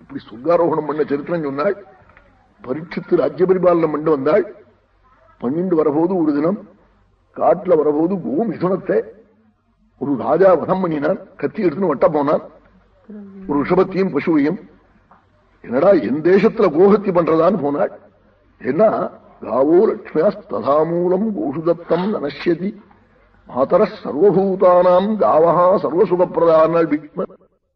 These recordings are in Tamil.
இப்படி சொர்க்காரோகணம் பண்ண சரித்திரம் சொன்னாள் பரீட்சித்து ராஜ்ய பரிபாலனம் பண்ணி வந்தாள் பன்னிண்டு வரபோது ஒரு தினம் காட்டுல வரபோது கோமிதுனத்தை ஒரு ராஜா வதம் பண்ணினான் கத்தி எடுத்துன்னு வட்ட போனான் ஒரு ரிஷபத்தையும் பசுவையும் என்னடா என் தேசத்துல கோஹத்தி பண்றதான்னு போனாள் என்ன காவோ லட்சுமியா ததாமூலம் கோஷுதத்தம் நனஷ்யதி மாதர சர்வபூதானாம் காவஹா சர்வசுகப்பிரதானால் பீக்ம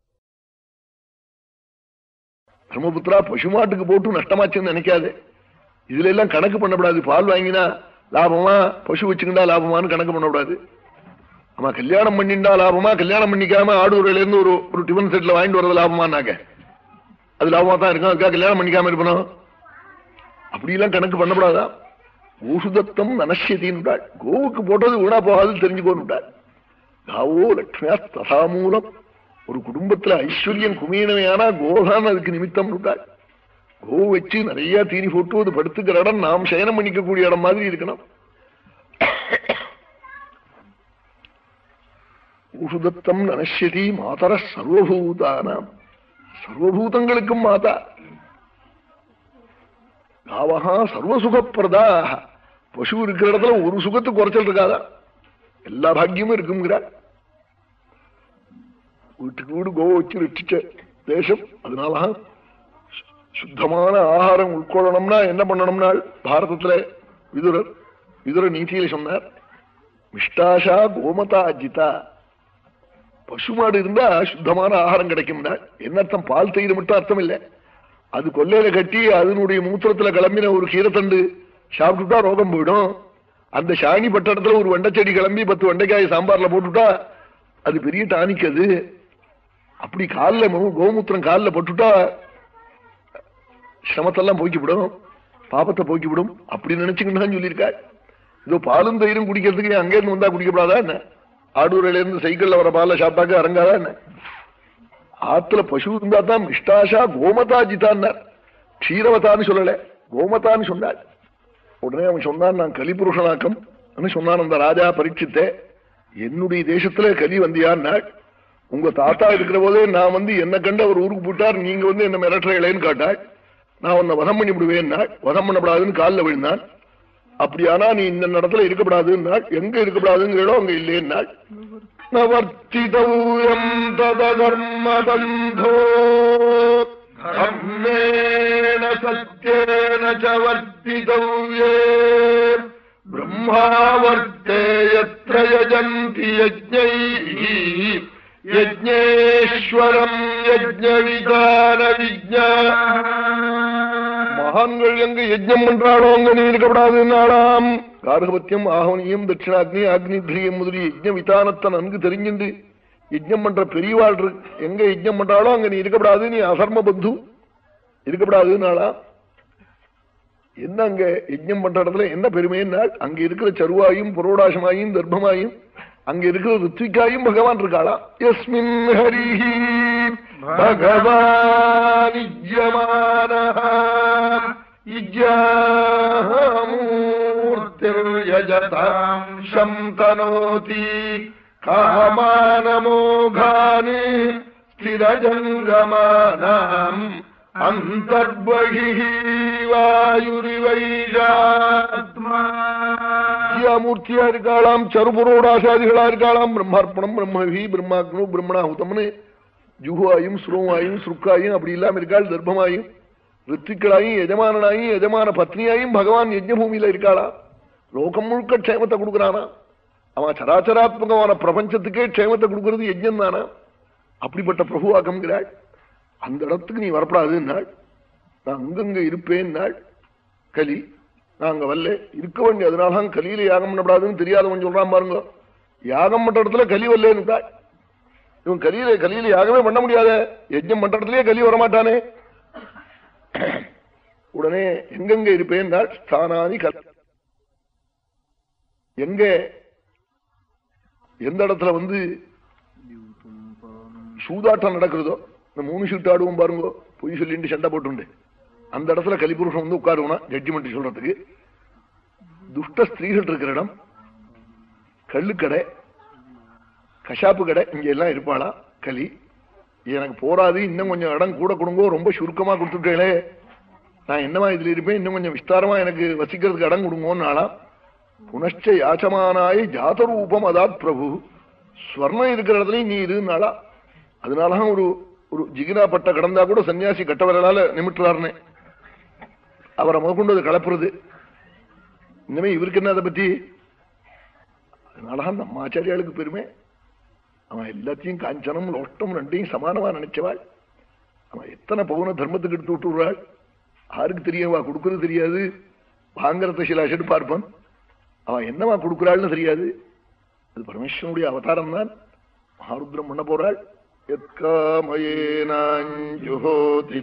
பிரம்மபுத்திரா பசுமாட்டுக்கு போட்டு நஷ்டமாச்சுன்னு நினைக்காது இதுல எல்லாம் கணக்கு பண்ணக்கூடாது பால் வாங்கினா லாபமா பசு வச்சுக்கிட்டா லாபமான்னு கணக்கு பண்ணக்கூடாது ஆமா கல்யாணம் பண்ணிண்டா லாபமா கல்யாணம் பண்ணிக்காம ஆடூரில இருந்து ஒரு ஒரு டிஃபன் செட்ல வாங்கிட்டு வரது லாபமானாக்க அது லாபமா தான் இருக்கும் அதுக்காக கல்யாணம் பண்ணிக்காம இருக்கணும் அப்படியெல்லாம் கணக்கு பண்ணப்படாதா ஊசுதத்தம் நனசியத்தின்றாள் கோவுக்கு போட்டது வீணா போகாது தெரிஞ்சுக்கோன்னுட்டாள் காவோ லட்சுமியா தசாமூலம் ஒரு குடும்பத்துல ஐஸ்வர்யம் குமியனவையானா கோதான் அதுக்கு நிமித்தம் விட்டாள் கோ வச்சு நிறைய தீனி போட்டு அது படுத்துக்கிற இடம் நாம் சயனம் பண்ணிக்கக்கூடிய இடம் மாதிரி இருக்கணும் ஊசுதத்தம் நனசியதி மாதர சர்வபூதானாம் சர்வபூதங்களுக்கும் மாதா காவகா சர்வசுகப்பிரதா பசு இருக்கிற இடத்துல ஒரு சுகத்து குறைச்சல் இருக்காதா எல்லா பாக்கியமும் இருக்குங்கிறார் வீட்டுக்கு வீடு கோவ வச்சு ரட்சிச்ச தேசம் அதனால சுத்தமான ஆகாரம் உட்கொள்ளணும்னா என்ன பண்ணணும்னா பாரதத்துல விதுரர் விதுர நீதியில சொன்னார் மிஷ்டாஷா கோமதா அஜிதா பசுமாடு இருந்தா சுத்தமான ஆகாரம் கிடைக்கும்னா என்ன அர்த்தம் பால் தயிர் மட்டும் அர்த்தம் இல்லை அது கொல்லையில கட்டி அதனுடைய மூத்திரத்துல கிளம்பின ஒரு கீரைத்தண்டு சாப்பிட்டுட்டா ரோகம் போயிடும் அந்த சாணி பட்டணத்துல ஒரு வெண்டைச்செடி கிளம்பி பத்து வெண்டைக்காய் சாம்பார்ல போட்டுட்டா அது பெரிய டானிக் அது அப்படி காலில் கோமூத்திரம் காலில் போட்டுட்டா சிரமத்தெல்லாம் போக்கிவிடும் பாப்பத்தை போக்கிவிடும் அப்படி நினைச்சுக்கிட்டு சொல்லியிருக்காள் இதோ பாலும் தயிரும் குடிக்கிறதுக்கு அங்கே இருந்து வந்தா குடிக்கப்படாதா என்ன ஆடூரில இருந்து சைக்கிள்ல வர பால சாப்பிட்டாக்க இறங்காதா என்ன ஆத்துல பசு இருந்தா தான் மிஷ்டாஷா கோமதா ஜிதான்னார் க்ஷீரவதான்னு சொல்லல கோமதான்னு சொன்னாள் உடனே அவன் சொன்னான் நான் கலிபுருஷனாக்கம் சொன்னான் அந்த ராஜா பரீட்சித்தே என்னுடைய தேசத்துல கலி வந்தியான்னாள் உங்க தாத்தா இருக்கிற போதே நான் வந்து என்ன கண்டு அவர் ஊருக்கு போட்டார் நீங்க வந்து என்ன மிரட்டுறீங்களேன்னு காட்டாள் நான் உன்னை வதம் பண்ணி விடுவேன் வதம் பண்ணப்படாதுன்னு காலில் விழுந்தான் அப்படியானா நீ இந்த இடத்துல இருக்கப்படாதுன்னாள் எங்க இருக்கப்படாதுங்கிறோ அங்க இல்லைன்னாள் நவர்த்திதௌயம் ததர்மபந்தோ தர்மேண சத்யேன ச வர்த்திதவ்யே பிரம்மாவர்த்தே யத்ர யஜந்தி யஜ்ஞைः யஜ்ஞேஸ்வரம் யஜ்ஞவிதான விஜ்ஞா மகான்கள் எங்க யஜ்ஞம் பண்றாளோ அங்க நீ இருக்கப்படாதுன்னாளாம் கார்கபத்தியம் ஆகவனியம் தட்சிணாக்னி அக்னித்ரியம் முதலிய யஜ்ஞ விதானத்தை நன்கு தெரிஞ்சுண்டு யஜ்ஞம் பண்ற பெரியவாள் இருக்கு எங்க யஜ்ஞம் பண்றாளோ அங்க நீ இருக்கப்படாது நீ அசர்ம பந்து இருக்கப்படாதுன்னாளா என்ன அங்க யஜ்ஞம் பண்ற இடத்துல என்ன பெருமைன்னாள் அங்க இருக்கிற சருவாயும் புரோடாசமாயும் தர்ப்பமாயும் அங்க இருக்கிற ரித்விகாயும் பகவான் இருக்காளா எஸ்மின் ஹரி பகவான் தனோதி காமானமோகானி ஸ்திரஜங்கமானாம் அந்தர்பகிவாயுரிவைராத்மூர்த்தியா இருக்காளாம் சருபுரோடாசாதிகளா இருக்காளாம் பிரம்மார்ப்பணம் பிரம்மவி பிரம்மாக்னு பிரம்மணாஹுத்தம்னு ஜுகுவாயும் ஸ்ரூவாயும் சுருக்காயும் அப்படி இல்லாம இருக்காள் தர்ப்பமாயும் ரித்துக்களாயும் எஜமானனாயும் எஜமான பத்னியாயும் பகவான் யஜ்ஞபூமியில இருக்காளா லோகம் முழுக்க க்ஷேமத்தை கொடுக்குறானா அவன் சராச்சராத்மகமான பிரபஞ்சத்துக்கே க்ஷேமத்தை கொடுக்கறது யஜ்ஞம் தானா அப்படிப்பட்ட பிரபுவாக்கம்ங்கிறாள் அந்த இடத்துக்கு நீ வரப்படாதுன்னாள் நான் அங்கங்க இருப்பேன்னாள் கலி நான் அங்க வரல இருக்க வேண்டிய அதனாலதான் கலியில யாகம் பண்ணப்படாதுன்னு தெரியாதவன் சொல்றான் பாருங்க யாகம் பண்ற இடத்துல கலி வரலேன்னுட்டாள் இவன் கலியில கலியில யாகமே பண்ண முடியாத யஜ்ஞம் பண்ற இடத்துலயே கலி வரமாட்டானே உடனே எங்கெங்க இருப்பேன்னாள் ஸ்தானாதி கல் எங்க எந்த இடத்துல வந்து சூதாட்டம் நடக்கிறதோ இந்த மூணு ஷீட் ஆடுவோம் பாருங்க பொய் சொல்லிட்டு சண்டை போட்டுண்டு அந்த இடத்துல கலிபுருஷன் வந்து உட்காருவனா ஜட்ஜ்மெண்ட் சொல்றதுக்கு துஷ்ட ஸ்திரீகள் இருக்கிற இடம் கள்ளுக்கடை கஷாப்பு கடை இங்க எல்லாம் இருப்பாளா கலி எனக்கு போராது இன்னும் கொஞ்சம் இடம் கூட கொடுங்கோ ரொம்ப சுருக்கமா கொடுத்துட்டேளே நான் என்னமா இதுல இருப்பேன் இன்னும் கொஞ்சம் விஸ்தாரமா எனக்கு வசிக்கிறதுக்கு இடம் கொடுங்கோன்னாலா புனஷ்ட யாச்சமானாய ஜாதரூபம் அதாத் பிரபு ஸ்வர்ணம் இருக்கிற இடத்துலயும் நீ இருந்தாளா அதனாலதான் ஒரு ஒரு ஜிகினா பட்ட கடந்தா கூட சன்னியாசி கட்டவர்களால நிமிட்டுறாருன்னு அவரை முதற்கொண்டு அது கலப்புறது இனிமே இவருக்கு என்ன அதை பத்தி அதனாலதான் நம்ம ஆச்சாரியாளுக்கு பெருமை அவன் எல்லாத்தையும் காஞ்சனம் லோஷ்டம் ரெண்டையும் சமானமா நினைச்சவாள் அவன் எத்தனை பவுன தர்மத்துக்கு எடுத்து விட்டு விடுறாள் யாருக்கு தெரியும் அவ கொடுக்கறது தெரியாது வாங்கறத சில அசடு பார்ப்பான் அவன் என்னவா கொடுக்குறாள்னு தெரியாது அது பரமேஸ்வரனுடைய அவதாரம் தான் மகாருத்ரம் பண்ண போறாள் எத்காமயேனாஞ்சுஹோதி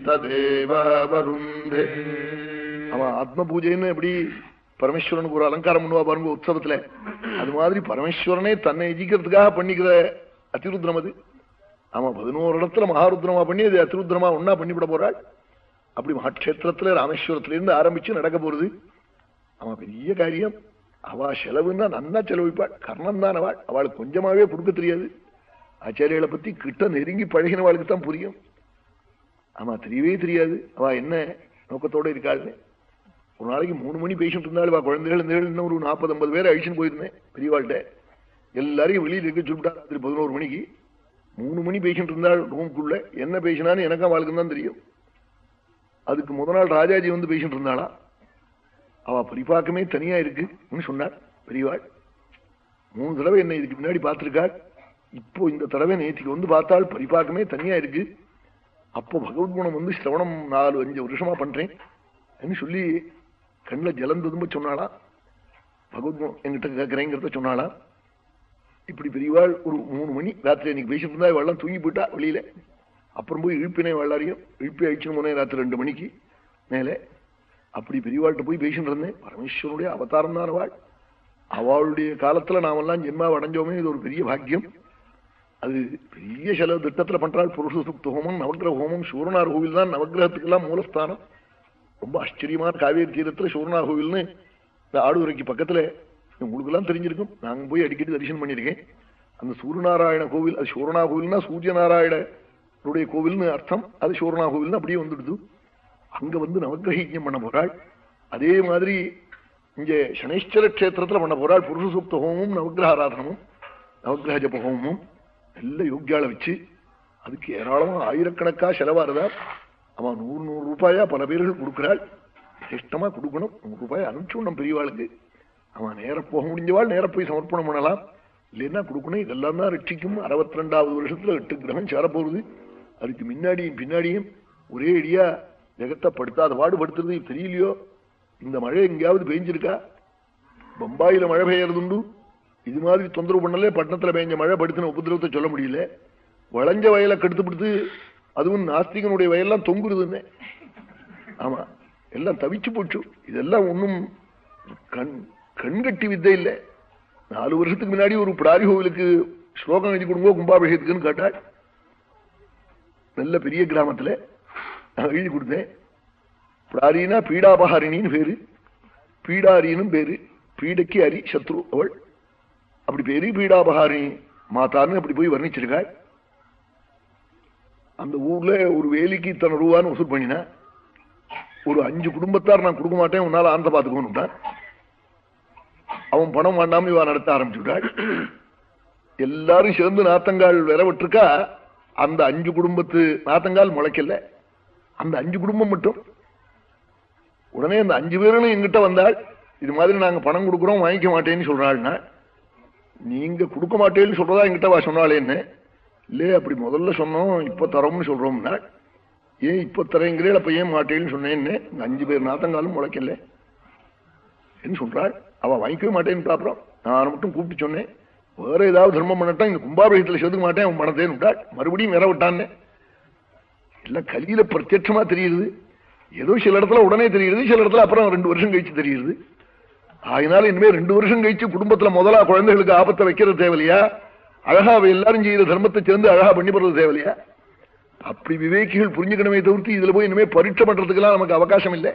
ததேவருந்தே அவன் ஆத்ம பூஜைன்னு எப்படி பரமேஸ்வரனுக்கு ஒரு அலங்காரம் பண்ணுவா பாருங்க உற்சவத்துல அது மாதிரி பரமேஸ்வரனே தன்னை எஜிக்கிறதுக்காக பண்ணிக்கிற அதிருத்ரம் அது ஆமா பதினோரு இடத்துல மகாருத்ரமா பண்ணி அது அதிருத்ரமா ஒன்னா பண்ணிவிட போறாள் அப்படி மகாட்சேத்திரத்துல ராமேஸ்வரத்துல இருந்து ஆரம்பிச்சு நடக்க போறது அவன் பெரிய காரியம் அவ செலவுன்னா நன்னா செலவிப்பாள் கர்ணம் தான் அவள் அவளுக்கு கொஞ்சமாவே கொடுக்க தெரியாது ஆச்சாரியாளை பத்தி கிட்ட நெருங்கி பழகினவாளுக்கு தான் புரியும் ஆமா தெரியவே தெரியாது அவ என்ன நோக்கத்தோட இருக்காள்னு ஒரு நாளைக்கு மூணு மணி பேசிட்டு இருந்தாள் வா குழந்தைகள் இந்த இன்னும் ஒரு நாற்பது ஐம்பது பேர் அழிச்சுன்னு போயிருந்தேன் பெரியவாள்கிட்ட எல்லாரையும் வெளியில் இருக்க சொல்லிட்டா ராத்திரி பதினோரு மணிக்கு மூணு மணி பேசிட்டு இருந்தாள் ரூம்குள்ள என்ன பேசினான்னு எனக்கும் அவளுக்கு தான் தெரியும் அதுக்கு முத நாள் ராஜாஜி வந்து பேசிட்டு இருந்தாளா அவ பரிபாக்கமே தனியா இருக்குன்னு சொன்னார் பெரியவாள் மூணு தடவை என்ன இதுக்கு முன்னாடி பார்த்திருக்காள் இப்போ இந்த தடவை நேற்றுக்கு வந்து பார்த்தால் பரிபாக்கமே தனியா இருக்கு அப்போ பகவத்குணம் வந்து சிரவணம் நாலு அஞ்சு வருஷமா பண்றேன் சொல்லி கண்ணில் ஜலம் ததும்ப சொன்னாளா பகவத்குணம் என்கிட்ட கேட்கிறேங்கிறத சொன்னாளா இப்படி பெரியவாள் ஒரு மூணு மணி ராத்திரி இன்னைக்கு பேசிட்டு இருந்தா வெள்ளம் தூங்கி போயிட்டா வெளியில அப்புறம் போய் இழுப்பினே வெள்ளாரையும் இழுப்பி அழிச்சுன்னு போனேன் ராத்திரி ரெண்டு மணிக்கு மேலே அப்படி பெரியவாள்கிட்ட போய் பேசிட்டு இருந்தேன் பரமேஸ்வரனுடைய அவதாரம் தான் அவள் அவளுடைய காலத்துல நாமெல்லாம் ஜென்மாவை அடைஞ்சோமே இது ஒரு பெரிய பாக்கியம் அது பெரிய சில திட்டத்துல பண்றாள் புருஷ சுக்த ஹோமம் நவகிரக ஹோமம் சூரனார் கோவில் தான் நவகிரகத்துக்கெல்லாம் மூலஸ்தானம் ரொம்ப ஆச்சரியமான காவேரி தீரத்துல சூரனார் கோவில்னு இந்த ஆடுதுறைக்கு பக்கத்துல உங்களுக்கு எல்லாம் தெரிஞ்சிருக்கும் நாங்க போய் அடிக்கடி தரிசனம் பண்ணியிருக்கேன் அந்த சூரியநாராயண கோவில் அது சூரனா கோவில்னா சூரிய நாராயணனுடைய கோவில்னு அர்த்தம் அது சூரனா கோவில்னு அப்படியே வந்துடுது அங்க வந்து நவகிரகிஜம் பண்ண போறாள் அதே மாதிரி இங்க சனீஸ்வர கஷேத்திரத்துல பண்ண போறாள் புருஷ சூக்த ஹோமமும் நவகிரக ஆராதனமும் நவகிரக ஜப ஹோமமும் நல்ல யோக்கியால வச்சு அதுக்கு ஏராளமா ஆயிரக்கணக்கா செலவாருதா அவன் நூறு நூறு ரூபாயா பல பேர்கள் கொடுக்கிறாள் சிஷ்டமா கொடுக்கணும் நூறு ரூபாய் அனுப்பிச்சுடணும் பெரியவாளுக்கு அவன் நேர போக முடிஞ்சவாள் நேர போய் சமர்ப்பணம் பண்ணலாம் இல்லைன்னா கொடுக்கணும் இதெல்லாம் தான் ரட்சிக்கும் அறுபத்தி ரெண்டாவது வருஷத்துல எட்டு கிரகம் சேரப்போகுது அதுக்கு முன்னாடியும் பின்னாடியும் ஒரே அடியா ஜெகத்தை படுத்தாத பாடுபடுத்துறது தெரியலையோ இந்த மழை எங்கேயாவது பெஞ்சிருக்கா பம்பாயில மழை பெய்யறதுண்டு இது மாதிரி தொந்தரவு பண்ணல பட்டணத்துல பெஞ்ச மழை படுத்தின உபதிரவத்தை சொல்ல முடியல வளைஞ்ச வயலை கெடுத்துப்படுத்து அதுவும் நாஸ்திகனுடைய வயல்லாம் தொங்குறதுன்னு ஆமா எல்லாம் தவிச்சு போச்சு இதெல்லாம் ஒன்னும் கண் கண்கட்டி வித்தை இல்லை நாலு வருஷத்துக்கு முன்னாடி ஒரு பிடாரி கோவிலுக்கு ஸ்லோகம் எழுதி கொடுங்கோ கும்பாபிஷேகத்துக்குன்னு கேட்டாள் நல்ல பெரிய கிராமத்துல நான் எழுதி கொடுத்தேன் பிடாரினா பீடாபஹாரிணின்னு பேரு பீடாரினும் பேரு பீடைக்கு அரி சத்ரு அவள் அப்படி பேரு பீடாபஹாரிணி மாதான்னு அப்படி போய் வர்ணிச்சிருக்காள் அந்த ஊர்ல ஒரு வேலிக்கு இத்தனை ரூபான்னு வசூல் பண்ணினா ஒரு அஞ்சு குடும்பத்தார் நான் கொடுக்க மாட்டேன் உன்னால ஆந்த பாத்துக்கோன்னு அவன் பணம் வேண்டாம இவன் நடத்த ஆரம்பிச்சுட்டாள் எல்லாரும் சேர்ந்து நாத்தங்கால் விரவிட்டிருக்கா அந்த அஞ்சு குடும்பத்து நாத்தங்கால் முளைக்கல அந்த அஞ்சு குடும்பம் மட்டும் உடனே அந்த அஞ்சு பேரும் எங்கிட்ட வந்தாள் இது மாதிரி நாங்க பணம் கொடுக்குறோம் வாங்கிக்க மாட்டேன்னு சொல்றாள்னா நீங்க கொடுக்க மாட்டேன்னு சொல்றதா எங்கிட்ட வா சொன்னாளேன்னு இல்லையே அப்படி முதல்ல சொன்னோம் இப்ப தரோம்னு சொல்றோம்னா ஏன் இப்ப தரேங்கிறே அப்ப ஏன் மாட்டேன்னு சொன்னேன்னு அஞ்சு பேர் நாத்தங்காலும் முளைக்கல என்று சொல்றாள் அவ வாங்கிக்கவே மாட்டேன்னு அப்புறம் நான் மட்டும் கூப்பிட்டு சொன்னேன் வேற ஏதாவது தர்மம் பண்ணட்டான் இந்த கும்பாபிஷத்துல சேர்த்துக்க மாட்டேன் அவன் பணத்தேன்னு விட்டாள் மறுபடியும் வேற விட்டான்னு எல்லாம் கலியில பிரத்யட்சமா தெரியுது ஏதோ சில இடத்துல உடனே தெரியுது சில இடத்துல அப்புறம் ரெண்டு வருஷம் கழிச்சு தெரியுது அதனால இனிமே ரெண்டு வருஷம் கழிச்சு குடும்பத்துல முதலா குழந்தைகளுக்கு ஆபத்தை வைக்கிறது தேவையில்லையா அழகா அவ எல்லாரும் செய்யற தர்மத்தை சேர்ந்து அழகா பண்ணி போறது தேவையில்லையா அப்படி விவேகிகள் புரிஞ்சுக்கணுமே தவிர்த்து இதுல போய் இனிமே பரீட்சை பண்றதுக்கெல்லாம் நமக்கு அவகாசம் இல்லை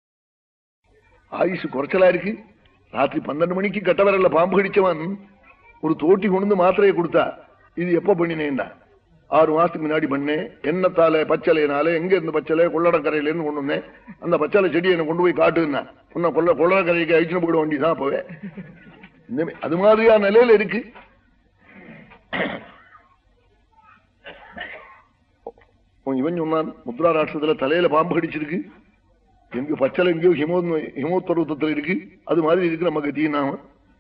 ஆயுசு குறைச்சலா இருக்கு ராத்திரி பன்னெண்டு மணிக்கு கட்டவரல்ல பாம்பு கடிச்சவன் ஒரு தோட்டி கொண்டு மாத்திரையை கொடுத்தா இது எப்ப பண்ணினேன்னா ஆறு மாசத்துக்கு முன்னாடி பண்ணேன் எண்ணத்தால பச்சளையினால எங்க இருந்து பச்சளை கொள்ளடக்கரையில இருந்து கொண்டு வந்தேன் அந்த பச்சளை செடியை என்ன கொண்டு போய் காட்டுன்னா உன்ன கொள்ள கொள்ளடக்கரைக்கு அழிச்சுன்னு போயிட வேண்டியதான் அப்பவே அது மாதிரியா நிலையில இருக்கு இவன் சொன்னான் முத்ரா ராட்சத்துல தலையில பாம்பு கடிச்சிருக்கு எங்க பச்சளை எங்கேயோ ஹிமோ ஹிமோத்பர்வத்தத்துல இருக்கு அது மாதிரி இருக்கு நம்ம கத்தியும்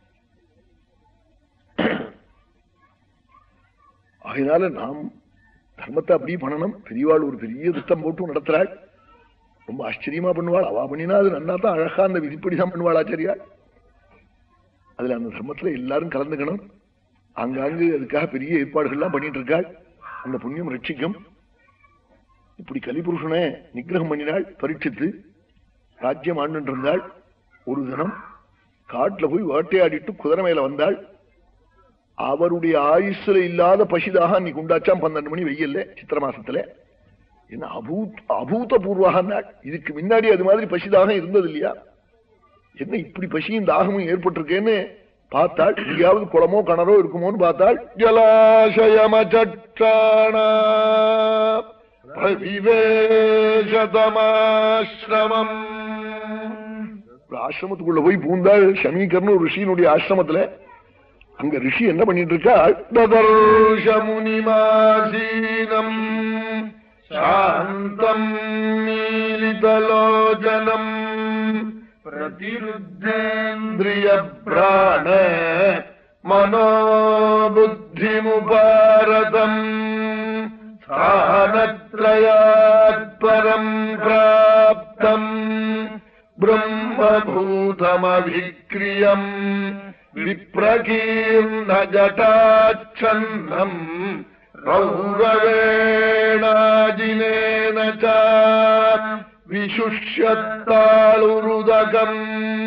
அதனால நாம் தர்மத்தை அப்படி பண்ணணும் பெரியவாள் ஒரு பெரிய திட்டம் போட்டு நடத்துறாள் ரொம்ப ஆச்சரியமா பண்ணுவாள் அவா பண்ணினா அது நன்னா தான் அழகா அந்த விதிப்படிதான் பண்ணுவாள் ஆச்சரியாள் அதுல அந்த தர்மத்துல எல்லாரும் கலந்துக்கணும் ஆங்காங்கு அதுக்காக பெரிய ஏற்பாடுகள்லாம் பண்ணிட்டு இருக்காள் அந்த புண்ணியம் ரட்சிக்கும் இப்படி கலிபுருஷனை நிகிரகம் பண்ணினாள் பரீட்சித்து ராஜ்யம் ஆண்டு இருந்தாள் ஒரு தினம் காட்டுல போய் வேட்டையாடிட்டு குதிரை மேல வந்தாள் அவருடைய ஆயுசுல இல்லாத பசிதாக அன்னைக்கு உண்டாச்சாம் பன்னெண்டு மணி வெயில்ல சித்திர மாசத்துல என்ன அபூத் அபூதபூர்வாக இதுக்கு முன்னாடி அது மாதிரி பசிதாக இருந்தது இல்லையா என்ன இப்படி பசியும் தாகமும் ஏற்பட்டிருக்கேன்னு பார்த்தாள் எங்கேயாவது குளமோ கணரோ இருக்குமோன்னு பார்த்தாள் ஜலாசயமச்சாணாசிரமம் ஆசிரமத்துக்குள்ள போய் பூந்தாள் ஷமீகர்னு ஒரு ரிஷியினுடைய ஆசிரமத்துல அங்க ரிஷி என்ன பண்ணிட்டு இருக்காள் முனிமாசீனம் சாந்தம் நீலிதலோஜனம் பிரதிருத்தேந்திரிய பிராண மனோபுத்திமுபாரதம் ஸ்தானத்ரயாத் பரம் பிராப்தம் பிரம்மபூதமபிக்ரியம் விப்ரகீர்ண ஜட்டாச்சன்னம் ரௌரவேணாஜினேன விசுஷ்யத்தாளுருதகம்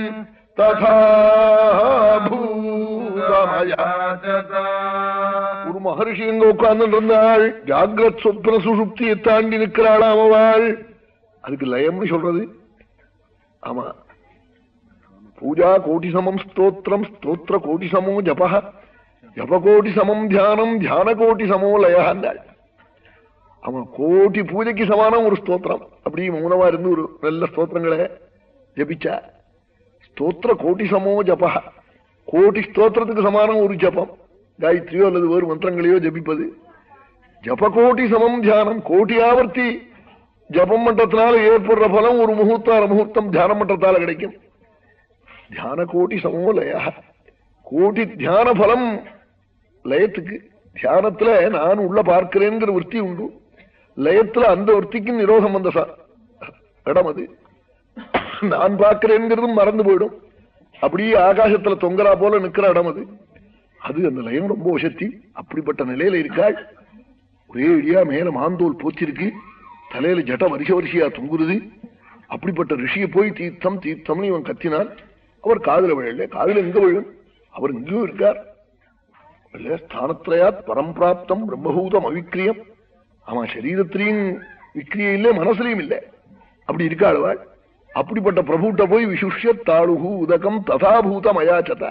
ஒரு மகர்ஷி எங்க உட்கார்ந்து இருந்தாள் ஜாகிரத் சொப்ன சுசுப்தியை தாண்டி நிற்கிறாளாம் அவள் அதுக்கு லயம்னு சொல்றது ஆமா பூஜா கோட்டி சமம் ஸ்தோத்திரம் ஸ்தோத்திர கோட்டி சமோ ஜப ஜப கோட்டி சமம் தியானம் தியான கோட்டி சமோ லயாண்டாள் அவன் கோட்டி பூஜைக்கு சமானம் ஒரு ஸ்தோத்திரம் அப்படி மௌனமா இருந்து ஒரு நல்ல ஸ்தோத்திரங்களை ஜபிச்சா ஸ்தோத்திர கோட்டி சமோ ஜப கோட்டி ஸ்தோத்திரத்துக்கு சமானம் ஒரு ஜபம் காயத்ரியோ அல்லது வேறு மந்திரங்களையோ ஜபிப்பது ஜப கோட்டி சமம் தியானம் கோட்டி ஆவர்த்தி ஜபம் மன்றத்தினால ஏற்படுற பலம் ஒரு முகூர்த்த முகூர்த்தம் தியானம் மன்றத்தால கிடைக்கும் தியான கோட்டி சமோ லய கோட்டி தியான பலம் லயத்துக்கு தியானத்துல நான் உள்ள பார்க்கிறேங்கிற விற்பி உண்டு லயத்துல அந்த விற்பிக்கும் நிரோதம் வந்த இடம் அது நான் பார்க்கிறேங்கிறதும் மறந்து போயிடும் அப்படியே ஆகாசத்துல தொங்கரா போல நிக்கிற இடம் அது அது அந்த லயம் ரொம்ப வசத்தி அப்படிப்பட்ட நிலையில இருக்காள் ஒரே இடியா மேல மாந்தோல் போச்சிருக்கு தலையில ஜட்ட வருஷ வரிசையா தொங்குறது அப்படிப்பட்ட ரிஷியை போய் தீர்த்தம் தீர்த்தம்னு இவன் கத்தினான் அவர் காதல விழல காதல எங்க விழும் அவர் இங்கேயும் இருக்கார் ஸ்தானத்திரையாத் பரம்பிராப்தம் பிரம்மபூதம் அவிக்கிரியம் அவன் சரீரத்திலையும் விக்கிரியம் இல்லை மனசுலையும் இல்லை அப்படி இருக்காளுவாள் அப்படிப்பட்ட பிரபுட்ட போய் விசுஷ்ய தாளுகு உதகம் ததாபூதம் அயாச்சத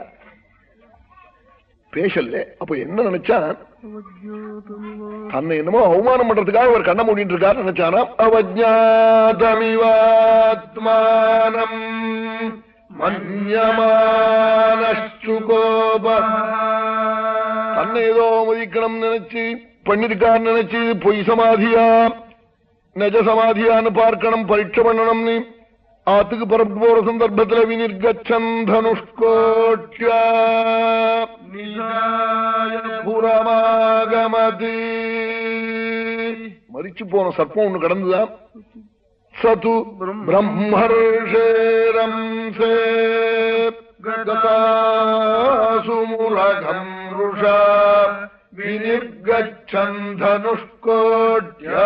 பேசல அப்ப என்ன நினைச்சா தன்னை என்னமோ அவமானம் பண்றதுக்காக அவர் கண்ண மூடிட்டு இருக்காரு நினைச்சானா அவஜாதமிவாத்மானம் மன்யமானோப தன்னை ஏதோ மதிக்கணும் நினைச்சு பண்ணிருக்கார் நினைச்சு பொய் சமாதியா நஜ சமாதியான்னு பார்க்கணும் பரீட்சை பண்ணணும்னு ஆத்துக்கு பரப்பு போற சந்தர்ப்பத்தில் வினிர்கச்சன் தனுஷ்கோட்யமது மறிச்சு போன சர்ப்பம் ஒண்ணு கடந்துதான் சது பிரம்மர்ஷேரம் சுமுலகம் ருஷா வினிர்கச்சன் தனுஷ்கோட்யா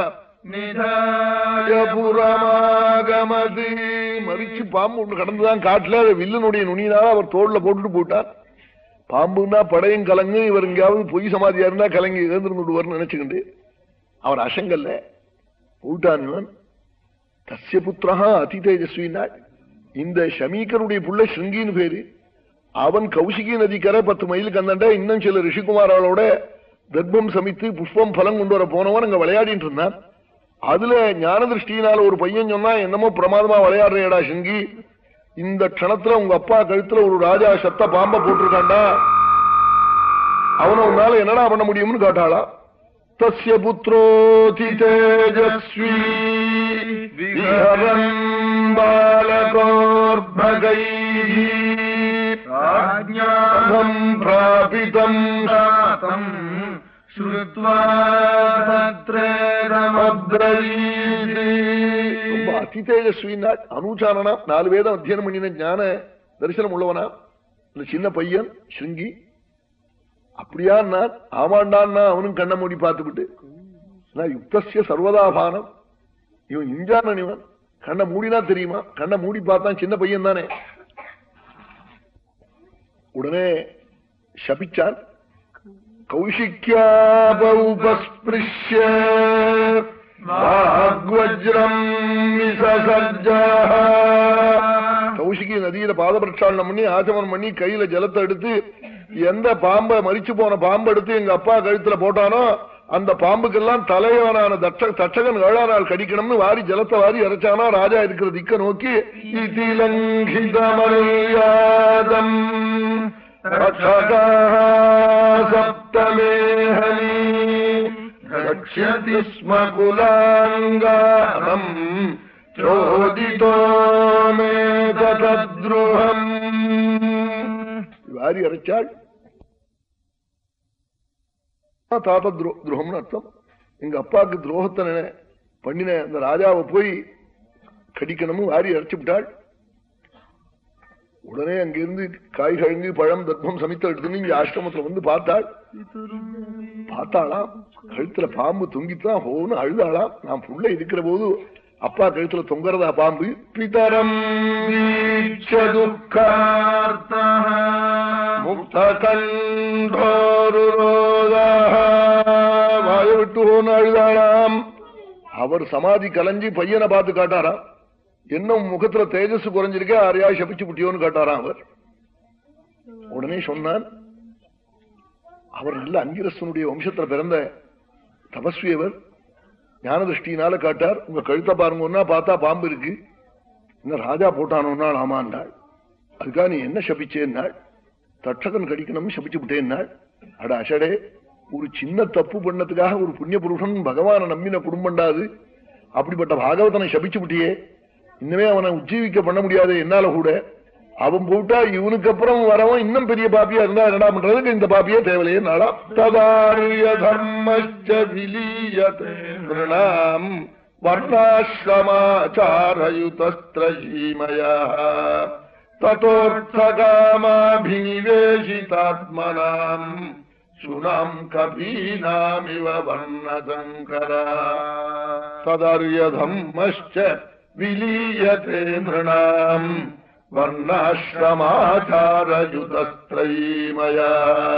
புறமாகமது மறிச்சு பாம்பு ஒண்ணு கடந்துதான் காட்டுல வில்லனுடைய நுனியினால அவர் தோல்ல போட்டுட்டு போட்டார் பாம்புன்னா படையும் கலங்கு இவர் எங்கேயாவது பொய் சமாதியா இருந்தா கலங்கி எழுந்திருந்துடுவார்னு நினைச்சுக்கிண்டு அவர் அசங்கல்ல போட்டான் இவன் தசிய புத்திரஹா அதி தேஜஸ்வினா இந்த ஷமீக்கருடைய புள்ள ஸ்ருங்கின்னு பேரு அவன் கௌசிகி நதிக்கரை பத்து மைலுக்கு அந்தாண்ட இன்னும் சில ரிஷிகுமாரோட தர்ப்பம் சமித்து புஷ்பம் பலம் கொண்டு வர போனவன் அங்க விளையாடிட்டு இருந்தான் அதுல ஞான திருஷ்டியினால ஒரு பையன் சொன்னா என்னமோ பிரமாதமா விளையாடுறேடா சிங்கி இந்த க்ஷணத்துல உங்க அப்பா கழுத்துல ஒரு ராஜா சத்த பாம்ப போட்டிருக்காண்டா அவனை உன்னால என்னடா பண்ண முடியும்னு காட்டாளா தஸ்ய புத்திரோதி தேஜஸ்வி விஹரன் பாலகோர்பகைம் பிராபிதம் சாதம் ஸ்ருத்வா தத்ரேதமப்ரவீதி. ரொம்ப அதி தேஜஸ்வின்னா அனுச்சாரனா நாலு வேதம் அத்தியனம் பண்ணின ஞான தரிசனம் உள்ளவனா இந்த சின்ன பையன் ஸ்ருங்கி அப்படியா நான் ஆமாண்டான்னா அவனும் கண்ணை மூடி பார்த்துவிட்டு நான் யுக்தசிய சர்வதாபானம் இவன் இஞ்சானன் இவன் கண்ணை மூடினா தெரியுமா கண்ணை மூடி பார்த்தான் சின்ன பையன் தானே உடனே சபிச்சான் கௌஷிக்யாபௌபஸ்பிருஷ்ய வாக்வஜ்ரம் விசசர்ஜா கௌஷிகி நதியில பாத பிரட்சாளனம் பண்ணி ஆச்சமனம் பண்ணி கையில ஜலத்தை எடுத்து எந்த பாம்பை மறிச்சு போன பாம்பை எடுத்து எங்க அப்பா கழுத்துல போட்டானோ அந்த பாம்புக்கெல்லாம் தலைவனான தட்ச தட்சகன் ஏழா நாள் கடிக்கணும்னு வாரி ஜலத்தை வாரி இறைச்சானா ராஜா இருக்கிற திக்க நோக்கி இதிலங்கிதமரியாதம் ரட்சகா சப்தமேஹனி ரக்ஷதி ஸ்ம குலாங்கானம் சோதிதோ மே தத்ருஹம் வாரி அரைச்சாள் தாத்த துரோ- துரோகம்னு அர்த்தம் எங்க அப்பாவுக்கு துரோகத்தை நினை- பண்ணின அந்த ராஜாவை போய் கடிக்கணும்னு வாரி அரைச்சு விட்டாள் உடனே அங்கிருந்து காய் கழுங்கு பழம் தர்ப்பம் சமித்த எடுத்துன்னு இங்க ஆசிரமத்துல வந்து பார்த்தாள் பார்த்தாளாம் கழுத்துல பாம்பு தொங்கித்தான் ஹோன்னு அழுதாளாம் நான் புள்ள இருக்கிற போது அப்பா கழுத்துல தொங்குறதா பாம்பு பிதரம் வீட்ச துக்கார்த்தः முக்தகண்டோருரோதः வாய விட்டு ஹோன்னு அழுதாளாம் அவர் சமாதி கலைஞ்சி பையனை பார்த்து காட்டாராம் என்ன உன் முகத்துல தேஜஸ் குறைஞ்சிருக்க யாரையா சபிச்சு புட்டியோன்னு காட்டாராம் அவர் உடனே சொன்னான் அவர் நல்ல அங்கிரசனுடைய வம்சத்துல பிறந்த தபஸ்வி அவர் ஞான திருஷ்டினால காட்டார் உங்க கழுத்தை பாருங்கன்னா பார்த்தா பாம்பு இருக்கு இன்னும் ராஜா போட்டானோன்னாள் ஆமாண்டாள் அதுக்காக நீ என்ன சபிச்சேன்னாள் தட்சகன் கடிக்கணும் சபிச்சு விட்டேன்னாள் அட அஷடே ஒரு சின்ன தப்பு பண்ணதுக்காக ஒரு புண்ணிய புருஷன் பகவானை நம்பின குடும்பம்டாது அப்படிப்பட்ட பாகவதனை சபிச்சு விட்டியே இன்னமே அவனை உஜ்ஜீவிக்க பண்ண முடியாது என்னால கூட அவன் போட்டா இவனுக்கு அப்புறம் வரவன் இன்னும் பெரிய பாப்பியா இருந்தா என்னடா பண்றதுக்கு இந்த பாப்பியே தேவையில்லையே நாடா ததாரிய தர்மச்ச விலீயதே நிருணாம் வர்ணாசிரமாச்சாரயுதஸ்திரீமயா ததோர்த்தகாமாபினிவேஷிதாத்மனாம் சுனாம் கபீனாமிவ வர்ணசங்கரா ததாரியதம்மश्च விலீயதே நிருணாம் वर्णाश्रमाचारयुतस्त्रयीमया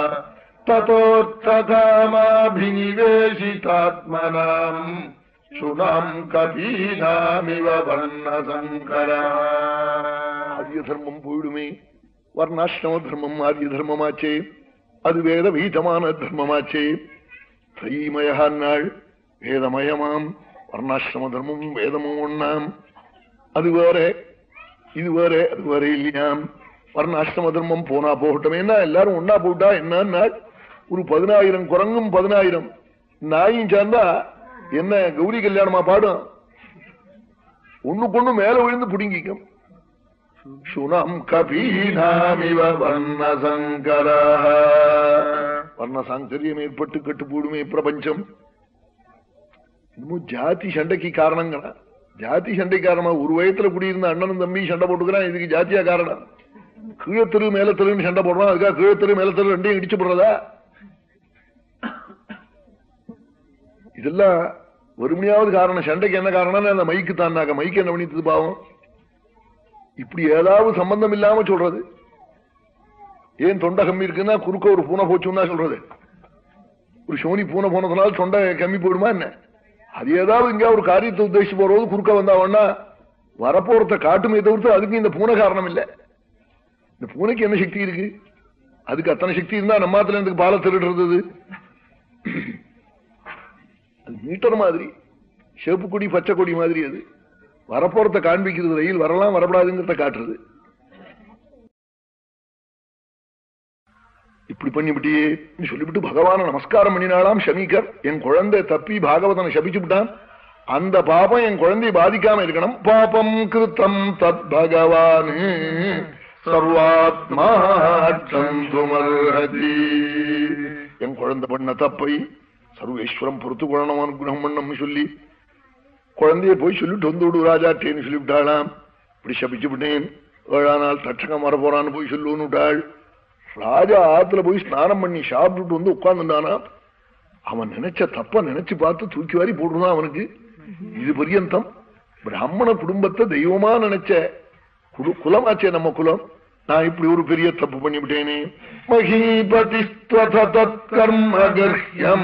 ततोत्थकामाभिनिवेशितात्मनाम् சுனாம் கபீனாமிவ வர்ணசங்கரா ஆரிய தர்மம் போயிடுமே வர்ணாசிரம தர்மம் ஆரிய தர்மமாச்சே அது வேத வீதமான தர்மமாச்சே திரைமயான்னாள் வேதமயமாம் வர்ணாசிரம தர்மம் வேதமும் ஒண்ணாம் அது வேற இது வேற அது வேற இல்லையாம் வர்ணாசிரம தர்மம் போனா போகட்டும் என்ன எல்லாரும் ஒன்னா போட்டா என்ன ஒரு பதினாயிரம் குரங்கும் பதினாயிரம் நாயும் சேர்ந்தா என்ன கௌரி கல்யாணமா பாடும் ஒண்ணுக்கொண்ணு மேல விழுந்து புடுங்கிக்கும் சுனம் கபீனாமிவ வர்ணசங்கர வர்ணசாங்கரியம் ஏற்பட்டு கட்டு போடுமே பிரபஞ்சம் இன்னமும் ஜாதி சண்டைக்கு காரணங்களா ஜாதி சண்டை காரணமா ஒரு வயத்துல குடியிருந்த அண்ணனும் தம்பி சண்டை போட்டுக்கிறான் இதுக்கு ஜாத்தியா காரணம் கீழத்தெரு மேலத்தெருன்னு சண்டை போடுறான் அதுக்காக கீழத்தெரு மேலத்தெரு ரெண்டையும் இடிச்சு போடுறதா இதெல்லாம் வறுமையாவது காரணம் சண்டைக்கு என்ன காரணம் அந்த மைக்கு தானாக்க மைக்கு என்ன பண்ணித்தது பாவம் இப்படி ஏதாவது சம்பந்தம் இல்லாம சொல்றது ஏன் தொண்டை கம்மி இருக்குன்னா குறுக்க ஒரு பூனை போச்சுன்னா சொல்றது ஒரு சோனி பூனை போனதுனால தொண்டை கம்மி போயிடுமா என்ன அது ஏதாவது இங்க ஒரு காரியத்தை உத்தேசிச்சு போறது குறுக்க வந்தாவன்னா வரப்போறத காட்டுமே தவிர்த்து அதுக்கு இந்த பூனை காரணம் இல்ல இந்த பூனைக்கு என்ன சக்தி இருக்கு அதுக்கு அத்தனை சக்தி இருந்தா நம்மாத்துல எனக்கு பாலை திருடுறது அது மீட்டர் மாதிரி சிவப்பு கொடி பச்சை கொடி மாதிரி அது வரப்போறத காண்பிக்கிறது ரயில் வரலாம் வரப்படாதுங்கிறத காட்டுறது இப்படி பண்ணிவிட்டியே சொல்லிவிட்டு பகவான நமஸ்காரம் பண்ணினாலாம் ஷமீகர் என் குழந்தை தப்பி பாகவதனை சபிச்சு விட்டான் அந்த பாபம் என் குழந்தையை பாதிக்காம இருக்கணும் பாபம் கிருத்தம் தத் பகவான் சர்வாத்மார்ஹதி என் குழந்தை பண்ண தப்பை சர்வேஸ்வரம் பொறுத்து கொள்ளணும் அனுகிரகம் பண்ணம்னு சொல்லி குழந்தைய போய் சொல்லிட்டு வந்து விடு ராஜாட்டேன்னு சொல்லிவிட்டாளாம் இப்படி சபிச்சு விட்டேன் ஏழா நாள் தட்சகம் வர போறான்னு போய் சொல்லுன்னு விட்டாள் ராஜா ஆத்துல போய் ஸ்நானம் பண்ணி சாப்பிட்டுட்டு வந்து உட்கார்ந்துட்டானா அவன் நினைச்ச தப்ப நினைச்சு பார்த்து தூக்கி வாரி போட்டுருந்தான் அவனுக்கு இது பரியந்தம் பிராமண குடும்பத்தை தெய்வமா நினைச்ச குடு குலமாச்சே நம்ம குலம் நான் இப்படி ஒரு பெரிய தப்பு பண்ணிவிட்டேனே மகீபதிஸ்வதத்கர்மகர்ஹ்யம்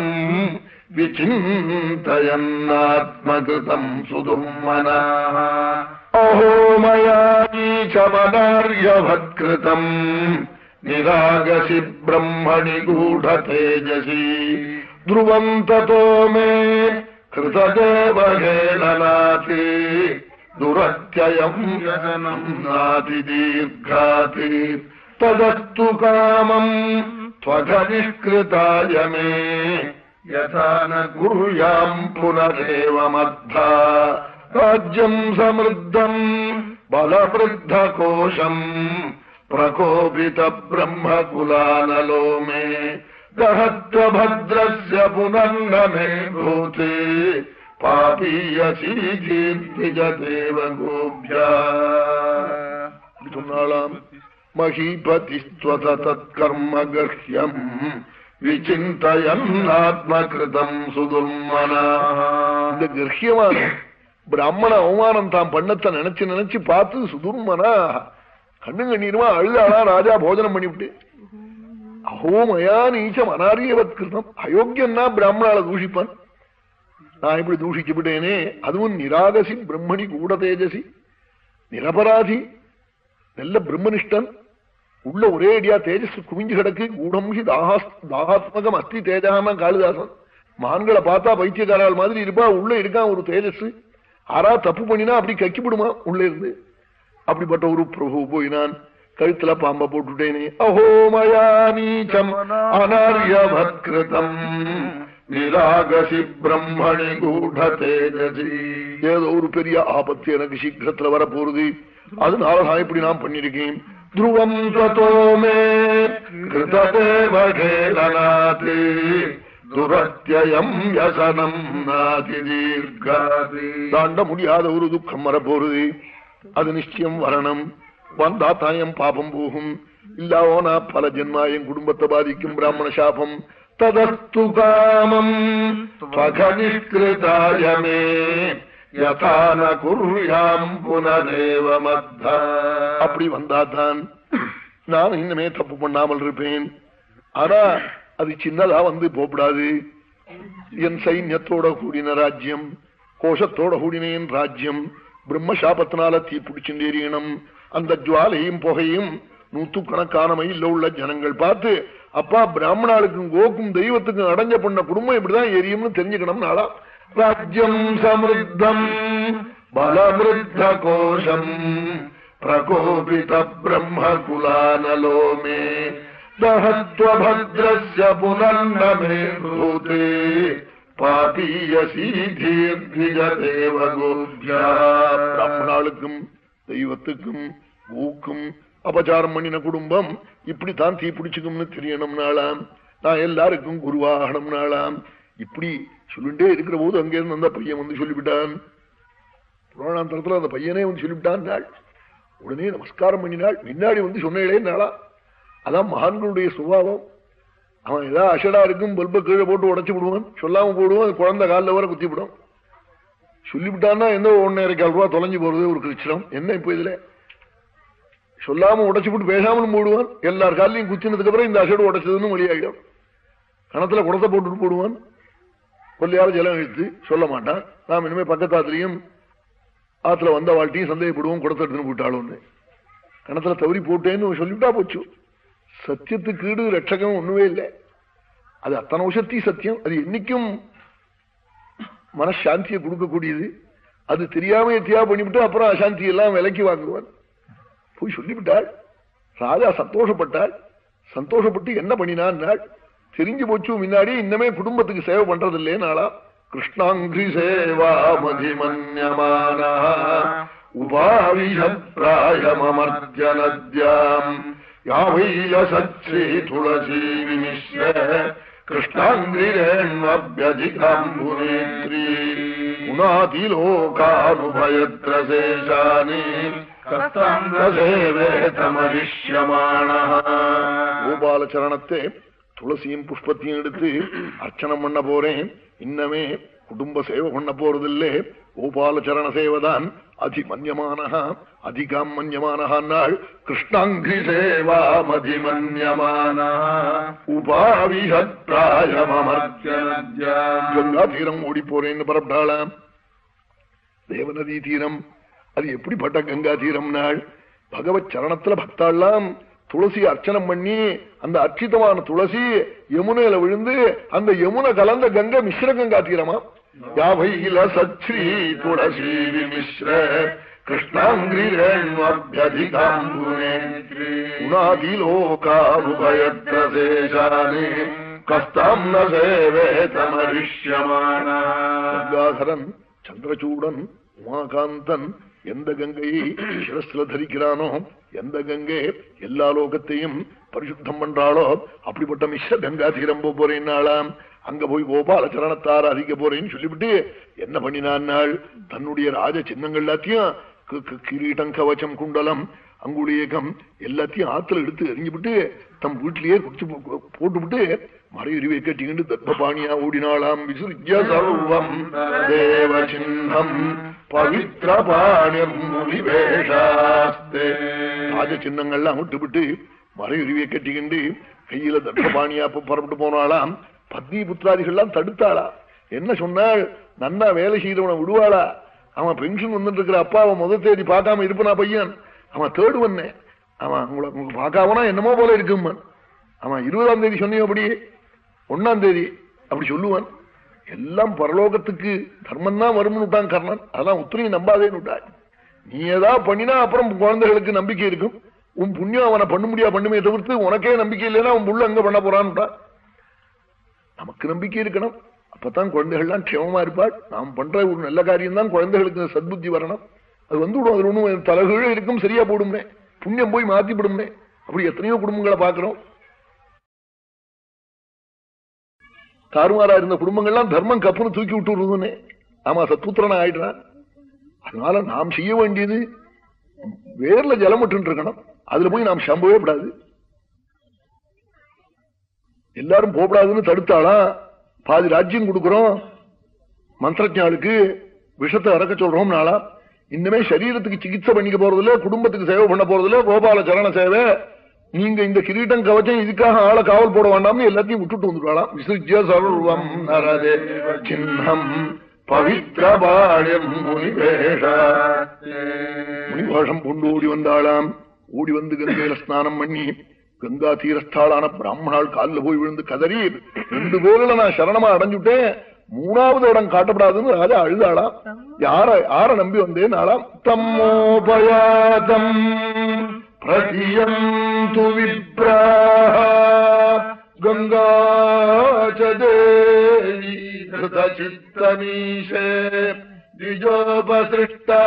விசிந்தயன்னாத்மகிருதம் சுதும்மனா அஹோ மயா நீச்சமனார்யவத்கிருதம் நிராகசி பிரம்மணி கூட தேஜசி ध्रुवम् ततो मे कृतदेवहेलनाति दुरत्ययम् यजनम् नातिदीर्घाति तदस्तु कामम् त्वघनिष्कृताय मे यथा न कुर्याम् पुनरेव मद्धा राज्यम् समृद्धम् बलवृद्धकोशम् प्रकोपितब्रह्मकुलानलो मे दहत्वभद्रस्य पुनर्न मे भूते பாபீயசீதேவ கோபியா சொன்னாலாம் மகீபதிஸ்வதத்கர்மகர்ஹ்யம் விசிந்தயன் ஆத்மகிருதம் சுதுர்மனா இந்த கர்ஹியமான பிராமண அவமானம் தான் பண்ணத்தை நினைச்சு நினைச்சு பார்த்து சுதுர்மனா கண்ணு கண்ணீருமா அழுதாளா ராஜா போஜனம் பண்ணிவிட்டு அஹோமயா நீச்சம் அனாரியவத் கிருதம் அயோக்கியன்னா பிராமணால தூஷிப்பான் நான் இப்படி தூஷிச்சுவிட்டேனே அதுவும் நிராகசி பிரம்மணி கூட தேஜசி நிரபராதி நல்ல பிரம்மனிஷ்டன் உள்ள ஒரே அடியா தேஜஸ் குவிஞ்சு கிடக்கு கூடம்ஹி தாகாத்மகம் அஸ்தி தேஜான காளிதாசன் மான்களை பார்த்தா பைத்தியக்காரால் மாதிரி இருப்பா உள்ள இருக்கான் ஒரு தேஜஸ் ஆறா தப்பு பண்ணினா அப்படி கக்கிவிடுமா உள்ள இருந்து அப்படிப்பட்ட ஒரு பிரபு போய் நான் கழுத்துல பாம்ப போட்டுட்டேனே அஹோமயா நீச்சம் அனாரியவத்கிருதம் நிராகசி பிரம்மணி கூட தேஜசி ஏதோ ஒரு பெரிய ஆபத்து எனக்கு சீக்கிரத்துல வரப்போறது அதனால நான் இப்படி நான் பண்ணிருக்கேன் துருவம் தத்தோமே கிருததேவகேலனாதி துரத்தியம் யசனம் நாதி தீர்காதி தாண்ட முடியாத ஒரு துக்கம் வரப்போறது அது நிச்சயம் வரணும் வந்தா தாயம் பாபம் போகும் இல்லாவோனா பல ஜென்மா என் குடும்பத்தை பாதிக்கும் பிராமண சாபம் ததஸ்து காமம் நிஷ்கிருதாயமே யதான குர்யாம் புனரேவ மத்தா அப்படி வந்தாதான் நான் இன்னமே தப்பு பண்ணாமல் இருப்பேன் ஆனா அது சின்னதா வந்து போப்படாது என் சைன்யத்தோட கூடின ராஜ்யம் கோஷத்தோட கூடின என் ராஜ்யம் பிரம்மசாபத்தினால தீ பிடிச்சுட்டேறியணும் அந்த ஜுவாலையும் புகையும் நூத்துக்கணக்கான மயில உள்ள ஜனங்கள் பார்த்து அப்பா பிராமணாளுக்கும் கோக்கும் தெய்வத்துக்கும் அடைஞ்ச பண்ண குடும்பம் இப்படிதான் எரியும்னு தெரிஞ்சுக்கணும் நாளா ராஜ்யம் சமிருத்தம் பலமிருத்த கோஷம் பிரகோபித பிரம்ம குலானலோ மே தஹத்வபத்ரஸ்ய புனர்னமே பூதே பாபீயசீதீர்திஜதேவ கோபியா பிராமணாளுக்கும் தெய்வத்துக்கும் ஊக்கும் அபச்சாரம் பண்ணின குடும்பம் இப்படித்தான் தீ பிடிச்சுக்கும்னு தெரியணும் நாளாம் நான் எல்லாருக்கும் குருவாகணும் நாளாம் இப்படி சொல்லிட்டே இருக்கிற போது அங்கிருந்து அந்த பையன் வந்து சொல்லிவிட்டான் புராணாந்தரத்துல அந்த பையனே வந்து சொல்லிவிட்டான் நாள் உடனே நமஸ்காரம் பண்ணினாள் முன்னாடி வந்து சொன்னேளே நாளா அதான் மகான்களுடைய சுபாவம் அவன் ஏதாவது அஷடா இருக்கும் பல்ப கீழே போட்டு உடச்சு விடுவான் சொல்லாம போடுவான் அது குழந்தை காலில் வர குத்தி விடும் சொல்லிவிட்டான்னா எந்த ஒன்னரை கால் ரூபா தொலைஞ்சு போறது ஒரு கிருஷ்ணம் என்ன இப்ப இதுல சொல்லாம உடைச்சு விட்டு பேசாமலும் போடுவான் எல்லார் காலையும் குத்தினதுக்கு அப்புறம் இந்த அசடு உடைச்சதுன்னு வழியாயிடும் கணத்துல குடத்தை போட்டுட்டு போடுவான் கொல்லையால ஜலம் இழுத்து சொல்ல மாட்டான் நாம் இனிமே பக்கத்தாத்துலயும் ஆத்துல வந்த வாழ்க்கையும் சந்தேகப்படுவோம் குடத்தை எடுத்துன்னு போயிட்டாலும் கணத்துல தவறி போட்டேன்னு சொல்லிவிட்டா போச்சு சத்தியத்துக்கு ஈடு ரட்சகம் ஒண்ணுமே இல்லை அது அத்தனை வருஷத்தி சத்தியம் அது என்னைக்கும் மனசாந்தியை கொடுக்கக்கூடியது அது தெரியாம எத்தியா பண்ணிவிட்டு அப்புறம் அசாந்தி எல்லாம் விலைக்கு வாங்குவான் போய் சொல்லிவிட்டாள் ராஜா சந்தோஷப்பட்டாள் சந்தோஷப்பட்டு என்ன பண்ணினான் தெரிஞ்சு போச்சு முன்னாடி இன்னமே குடும்பத்துக்கு சேவை பண்றது இல்லையே நாளா கிருஷ்ணாங்கிரி சேவா மதிமன்யமான உபாவிஷப்ராயமர்ஜனத்யாம் யாவைல சச்ரீ துளசி விமிஸ்ர கிருஷ்ணாங்கிரேண்வபியதிகாம்புனேத்ரி புனாதிலோகானுபயத்ரசேஷானி கோபாலச்சரணத்தை துளசியும் புஷ்பத்தையும் எடுத்து அர்ச்சனம் பண்ண போறேன் இன்னமே குடும்ப சேவை பண்ண போறதில்லே கோபாலச்சரண சேவைதான் அதிமன்யமான அதிகம் மன்யமான கிருஷ்ணாங்கிரி சேவா மதிமன்யமான கங்கா தீரம் ஓடி போறேன்னு பரப்பிட்டாளாம் தேவநதி தீரம் அது எப்படிப்பட்ட கங்கா தீரம் நாள் பகவத் சரணத்துல பக்தாள்லாம் துளசி அர்ச்சனம் பண்ணி அந்த அர்ச்சிதமான துளசி யமுனையில விழுந்து அந்த யமுனை கலந்த கங்கை மிஸ்ர கங்கா தீரமா யாவையில சச்ரீ துளசி விமிஸ்ர கிருஷ்ணாங்கிரிரண்வபியதிகாம்புனேதிலோகாபயத்ரசேஷானே கஸ்தாம் ந சேவேதமரிஷ்யமானாகரன் சந்திரசூடன் உமாகாந்தன் எந்த கங்கையை சிரஸ்ல தரிக்கிறானோ எந்த கங்கை எல்லா லோகத்தையும் பரிசுத்தம் பண்றாளோ அப்படிப்பட்ட மிஸ்ர கங்கா தீரம் போறேன்னாளாம் அங்க போய் கோபால சரணத்தார அதிக போறேன்னு சொல்லிவிட்டு என்ன பண்ணினான் தன்னுடைய ராஜ சின்னங்கள் எல்லாத்தையும் கிரீட்டம் கவச்சம் குண்டலம் அங்குளியகம் எல்லாத்தையும் ஆத்துல எடுத்து எரிஞ்சுவிட்டு தம் வீட்டிலேயே குடிச்சு போட்டுவிட்டு மறையுரிவை கட்டிக்கிட்டு தர்ப்பபாணியா ஓடினாளாம் விசுர்ஜ சர்வம் தேவ சின்னம் பவித்ர பாணிர்முனிவேஷாஸ்தே ராஜ சின்னங்கள்லாம் விட்டுவிட்டு மறையுரிவை கட்டிக்கிண்டு கையில தர்ப்பபாணியா புறப்பட்டு போனாலாம் பத்னி புத்திராதிகள்லாம் தடுத்தாளா என்ன சொன்னாள் நன்னா வேலை செய்தவனை விடுவாளா அவன் பென்ஷன் வந்துட்டு இருக்கிற அப்பாவை முத தேதி பார்க்காம இருப்பனா பையன் அவன் தேடு வந்தேன் அவன் உங்களை உங்களுக்கு பார்க்காமனா என்னமோ போல இருக்கும்மன் அவன் இருபதாம் தேதி சொன்னீங்க அப்படி ஒன்னாம் தேதி அப்படி சொல்லுவான் எல்லாம் பரலோகத்துக்கு தர்மம் தான் வரும்னு விட்டான் கர்ணன் அதான் உத்தரையும் நம்பாதேன்னு விட்டான் நீ ஏதாவது பண்ணினா அப்புறம் குழந்தைகளுக்கு நம்பிக்கை இருக்கும் உன் புண்ணியம் அவனை பண்ண முடியா பண்ணுமே தவிர்த்து உனக்கே நம்பிக்கை இல்லைன்னா அவன் புள்ள அங்க பண்ண போறான்னு நமக்கு நம்பிக்கை இருக்கணும் அப்பதான் குழந்தைகள்லாம் க்ஷேமமா இருப்பாள் நாம் பண்ற ஒரு நல்ல காரியம் தான் குழந்தைகளுக்கு சத்புத்தி வரணும் அது வந்து விடும் அது ஒண்ணும் தலைகீழ இருக்கும் சரியா போடும்னே புண்ணியம் போய் மாத்தி போடும்னே அப்படி எத்தனையோ குடும்பங்களை பாக்குறோம் தாறுமாறா இருந்த குடும்பங்கள்லாம் தர்மம் கப்புன்னு தூக்கி விட்டு விடுதுன்னே ஆமா சத்புத்திரனா ஆயிடுறான் அதனால நாம் செய்ய வேண்டியது வேர்ல ஜலம் விட்டு இருக்கணும் அதுல போய் நாம் சம்பவே கூடாது எல்லாரும் போகக்கூடாதுன்னு தடுத்தாளா பாதி ராஜ்யம் கொடுக்கிறோம் மந்திரஜாளுக்கு விஷத்தை இறக்க சொல்றோம் நாளா இன்னுமே சரீரத்துக்கு சிகிச்சை பண்ணிக்க போறதில்ல குடும்பத்துக்கு சேவை பண்ண போறதில்ல கோபால சரண சேவை நீங்க இந்த கிரீட்டம் கவச்சம் இதுக்காக ஆளை காவல் போட வேண்டாம்னு எல்லாத்தையும் விட்டுட்டு வந்துடலாம் விசுஜ சர்வம் நரதே சின்னம் பவித்ரபாடம் முனிவேஷம் கொண்டு ஓடி வந்தாளாம் ஓடி வந்து கங்கையில ஸ்நானம் பண்ணி கங்கா தீரஸ்தாளான பிராமணால் காலில் போய் விழுந்து கதறி ரெண்டு பேர்ல நான் சரணமா அடைஞ்சுட்டேன் மூணாவது இடம் காட்டப்படாதுன்னு ராஜா அழுதாளாம் யார யார நம்பி வந்தேன் நாளாம் தம்மோபயாதம் பிரதியம் துவிப்ரா கங்கா சித்தமீஷே திஜோபசிருஷ்டா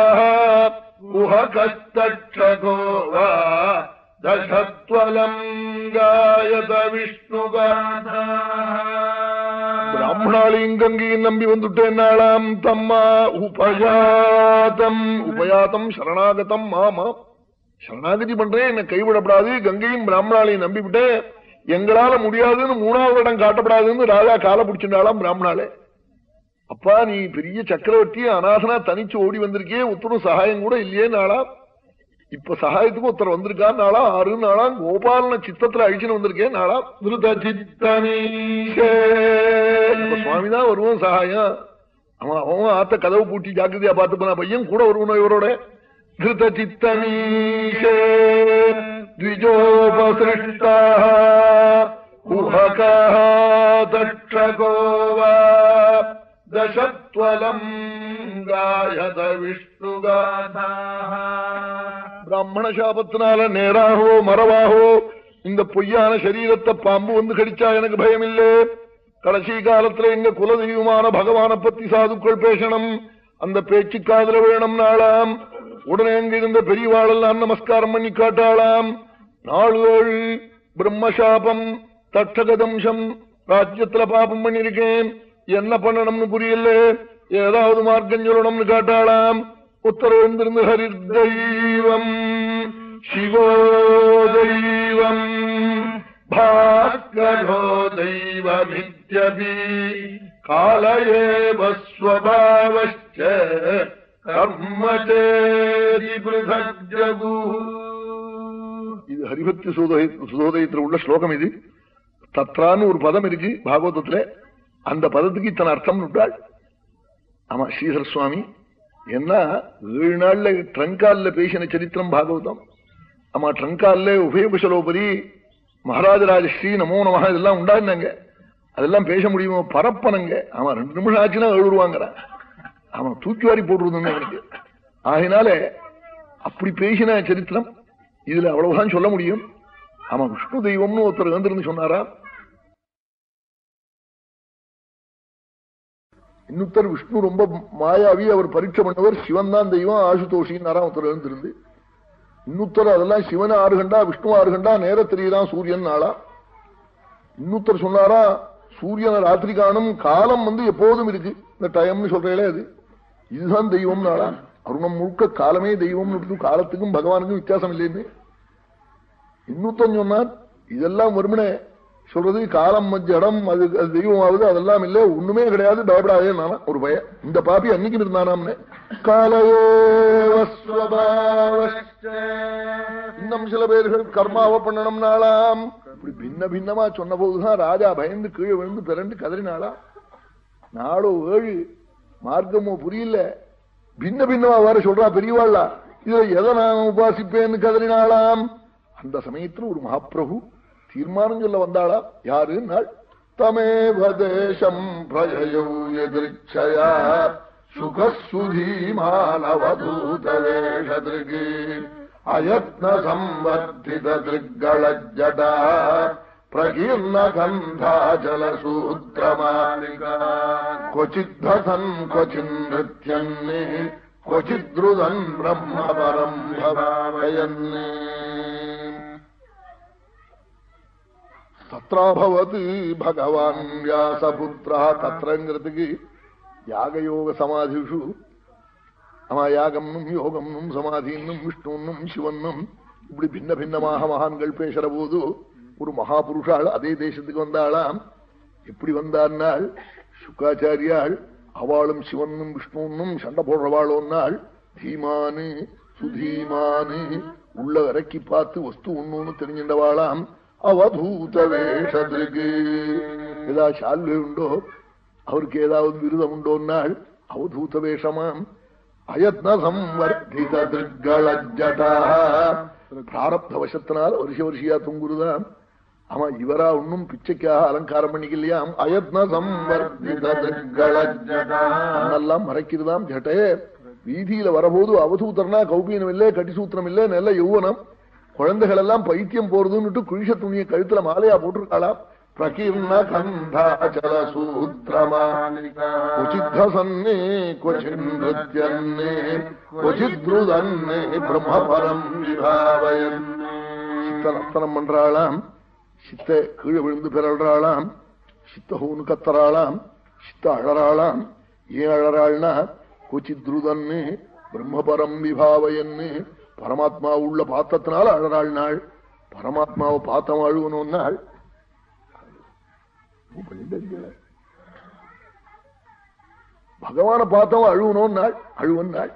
குஹகஸ்தோ வா தசத்வலம் காயத விஷ்ணுகாத பிராமணாலையும் கங்கையும் நம்பி வந்துட்டேன் நாளாம் தம்மா உபயாதம் உபயாதம் சரணாகதம் மாமா சரணாகதி பண்றேன் என்ன கைவிடப்படாது கங்கையும் பிராமணாலையும் நம்பிவிட்டேன் எங்களால முடியாதுன்னு மூணாவது இடம் காட்டப்படாதுன்னு ராஜா கால பிடிச்சிருந்தாளாம் பிராமணாலே அப்பா நீ பெரிய சக்கரவர்த்தி அநாசனா தனிச்சு ஓடி வந்திருக்கே உத்தரும் சகாயம் கூட இல்லையே நாளா இப்ப சகாயத்துக்கு ஒருத்தர் வந்திருக்கா நாளா ஆறு நாளா கோபாலன சித்தத்துல அழிச்சுன்னு வந்திருக்கேன் நாளா திருத சுவாமிதான் வருவோம் சகாயம் அவன் அவன் ஆத்த கதவு பூட்டி ஜாக்கிரதையா பார்த்து போனா பையன் கூட வருவனும் இவரோட धृतचित्तमीशे द्विजोपसृष्टाः कुहकः तक्षको वा दशत्वलम् गायत विष्णुगाथाः பிராமண சாபத்தினால நேராகவோ மரவாகவோ இந்த பொய்யான சரீரத்தை பாம்பு வந்து கடிச்சா எனக்கு பயம் இல்லை கடைசி காலத்துல எங்க குலதெய்வமான பகவான பத்தி சாதுக்கள் பேசணும் அந்த பேச்சு காதல வேணும் நாளாம் உடனே அங்க இருந்த பெரியவாளெல்லாம் நமஸ்காரம் பண்ணி காட்டாளாம் நாளு பிரம்மசாபம் தட்சகதம்சம் ராஜ்யத்துல பாபம் பண்ணிருக்கேன் என்ன பண்ணணும்னு புரியல ஏதாவது மார்க்கம் சொல்லணும்னு காட்டாளாம் உத்தரவிந்திருந்து ஹரிதெய்வம் சிவோ தெய்வம் भास्करो दैवमित्यपि कालयेव स्वभावश्च कर्म चेति पृथग्जगु இது ஹரிபக்தி சுதோதயத்தில் உள்ள ஸ்லோகம் இது தத்ரான்னு ஒரு பதம் இருக்கு பாகவதத்துல அந்த பதத்துக்கு இத்தனை அர்த்தம் விட்டாள் ஆமா ஸ்ரீதர சுவாமி என்ன ஏழு நாள்ல ட்ரங்கால்ல பேசின சரித்திரம் பாகவதம் ஆமா ட்ரங்கால்ல உபயோகசலோபரி மகாராஜராஜ ஸ்ரீ நமோ நமஹா இதெல்லாம் உண்டாருந்தாங்க அதெல்லாம் பேச முடியுமோ பரப்பனங்க அவன் ரெண்டு நிமிஷம் ஆச்சுன்னா எழுதுருவாங்கிறான் அவன் தூக்கி வாரி போட்டுருதுங்க அவனுக்கு ஆகினால அப்படி பேசின சரித்திரம் இதுல அவ்வளவுதான் சொல்ல முடியும் அவன் விஷ்ணு தெய்வம்னு ஒருத்தர் வந்திருந்து சொன்னாரா இன்னொருத்தர் விஷ்ணு ரொம்ப மாயாவி அவர் பரீட்சை பண்ணவர் சிவன் தான் தெய்வம் ஆசுதோஷின்னாரா ஒருத்தர் எழுந்திருந்து இன்னொருத்தர் அதெல்லாம் சிவன் ஆறு கண்டா விஷ்ணு ஆறு கண்டா நேர தெரியலாம் சூரியன் நாளா இன்னொருத்தர் சொன்னாரா சூரியனை ராத்திரி காணும் காலம் வந்து எப்போதும் இருக்கு இந்த டைம்னு சொல்றேன் அது இதுதான் தெய்வம் நாளா அருணம் முழுக்க காலமே தெய்வம் காலத்துக்கும் பகவானுக்கும் வித்தியாசம் இல்லைன்னு இன்னொருத்தன் சொன்னார் இதெல்லாம் வருமனே சொல்றது காலம் ஜடம் அது அது தெய்வமாவது அதெல்லாம் இல்ல ஒண்ணுமே கிடையாது பயப்படாதே நானா ஒரு பய இந்த பாப்பி அன்னைக்கு இருந்தானாம்னே இன்னும் சில பேர்கள் கர்மாவை பண்ணணும் நாளாம் இப்படி பின்ன பின்னமா சொன்ன போதுதான் ராஜா பயந்து கீழே விழுந்து பிறண்டு கதறினாளா நாடோ ஏழு மார்க்கமோ புரியல பின்ன பின்னமா வேற சொல்றா பெரியவாள்லா இதுல எதை நான் உபாசிப்பேன்னு கதறினாளாம் அந்த சமயத்தில் ஒரு மகாபிரபு தீர்மானம் சொல்ல வந்தாளா யாரு நாள் தமேவ தேசம் பிரஜயோ எதிர்ச்சயா சுகசுதீமானவதூதவேஷதிருகு அயத்ன சம்வர்த்தித திருக்களஜடா பிரகீர்ண கந்தாஜலசூத்திரமாலிகா क्वचिद्धसन् क्वचिन्नृत्यन्ने क्वचिद्रुदन् ब्रह्मपरम् भवावयन्ने தத்ராபவத் பகவான் வியாசபுத்திரா தத்திரங்கிறதுக்கு யாகயோக சமாதிஷு ஆமா யாகம்னும் யோகம்னும் சமாதின்னும் விஷ்ணுன்னும் சிவன்னும் இப்படி பின்ன பின்னமாக மகான்கள் பேசுற போது ஒரு மகாபுருஷாள் அதே தேசத்துக்கு வந்தாளாம் எப்படி வந்தார்னால் சுக்காச்சாரியாள் அவளும் சிவனும் விஷ்ணுன்னும் சண்டை போடுறவாளோன்னாள் தீமானு சுதீமானு உள்ள இறக்கி பார்த்து வஸ்து ஒண்ணுன்னு தெரிஞ்சின்றவாளாம் அவதூத வேஷதிருக்கு ஏதாவது சால்வை உண்டோ அவருக்கு ஏதாவது விருதம் உண்டோன்னாள் அவதூத வேஷமாம் அயத்ன சம்வர்த்தித திருக்களஜடா பிராரப்த வசத்தினால் வருஷ வருஷியா தொங்குருதான் ஆமா இவரா ஒன்னும் பிச்சைக்காக அலங்காரம் பண்ணிக்கலையாம் அயத்ன சம்வர்த்தித திருக்களஜடா அதெல்லாம் மறைக்கிறதாம் ஜட்டே வீதியில வரபோது அவதூத்தர்னா கௌபீனம் இல்ல கட்டிசூத்திரம் இல்ல நல்ல யௌவனம் குழந்தைகள் எல்லாம் பைத்தியம் போறதுன்னுட்டு குழிச துணியை கழுத்துல மாலையா போட்டிருக்காளா பிரகீர்ண கந்தாச்சல சூத்திரமாலிகா क्वचिद्धसन्ने क्वचिन्नृत्यन्ने क्वचिद्रुदन्ने பிரம்மபரம் விபாவயன் சித்த நர்த்தனம் பண்றாளாம் சித்த கீழே விழுந்து பிறல்றாளாம் சித்த ஹூன்னு கத்தறாளாம் சித்த அழறாளாம் ஏன் அழறாள்னா கொச்சித்ருதன்னு பிரம்மபரம் விபாவயன்னு பரமாத்மா உள்ள பாத்தத்தினால அழறாள் நாள் பரமாத்மாவை பார்த்தம் அழுவணும் நாள் பகவான பார்த்தவன் அழுவணும் நாள் அழுவன் நாள்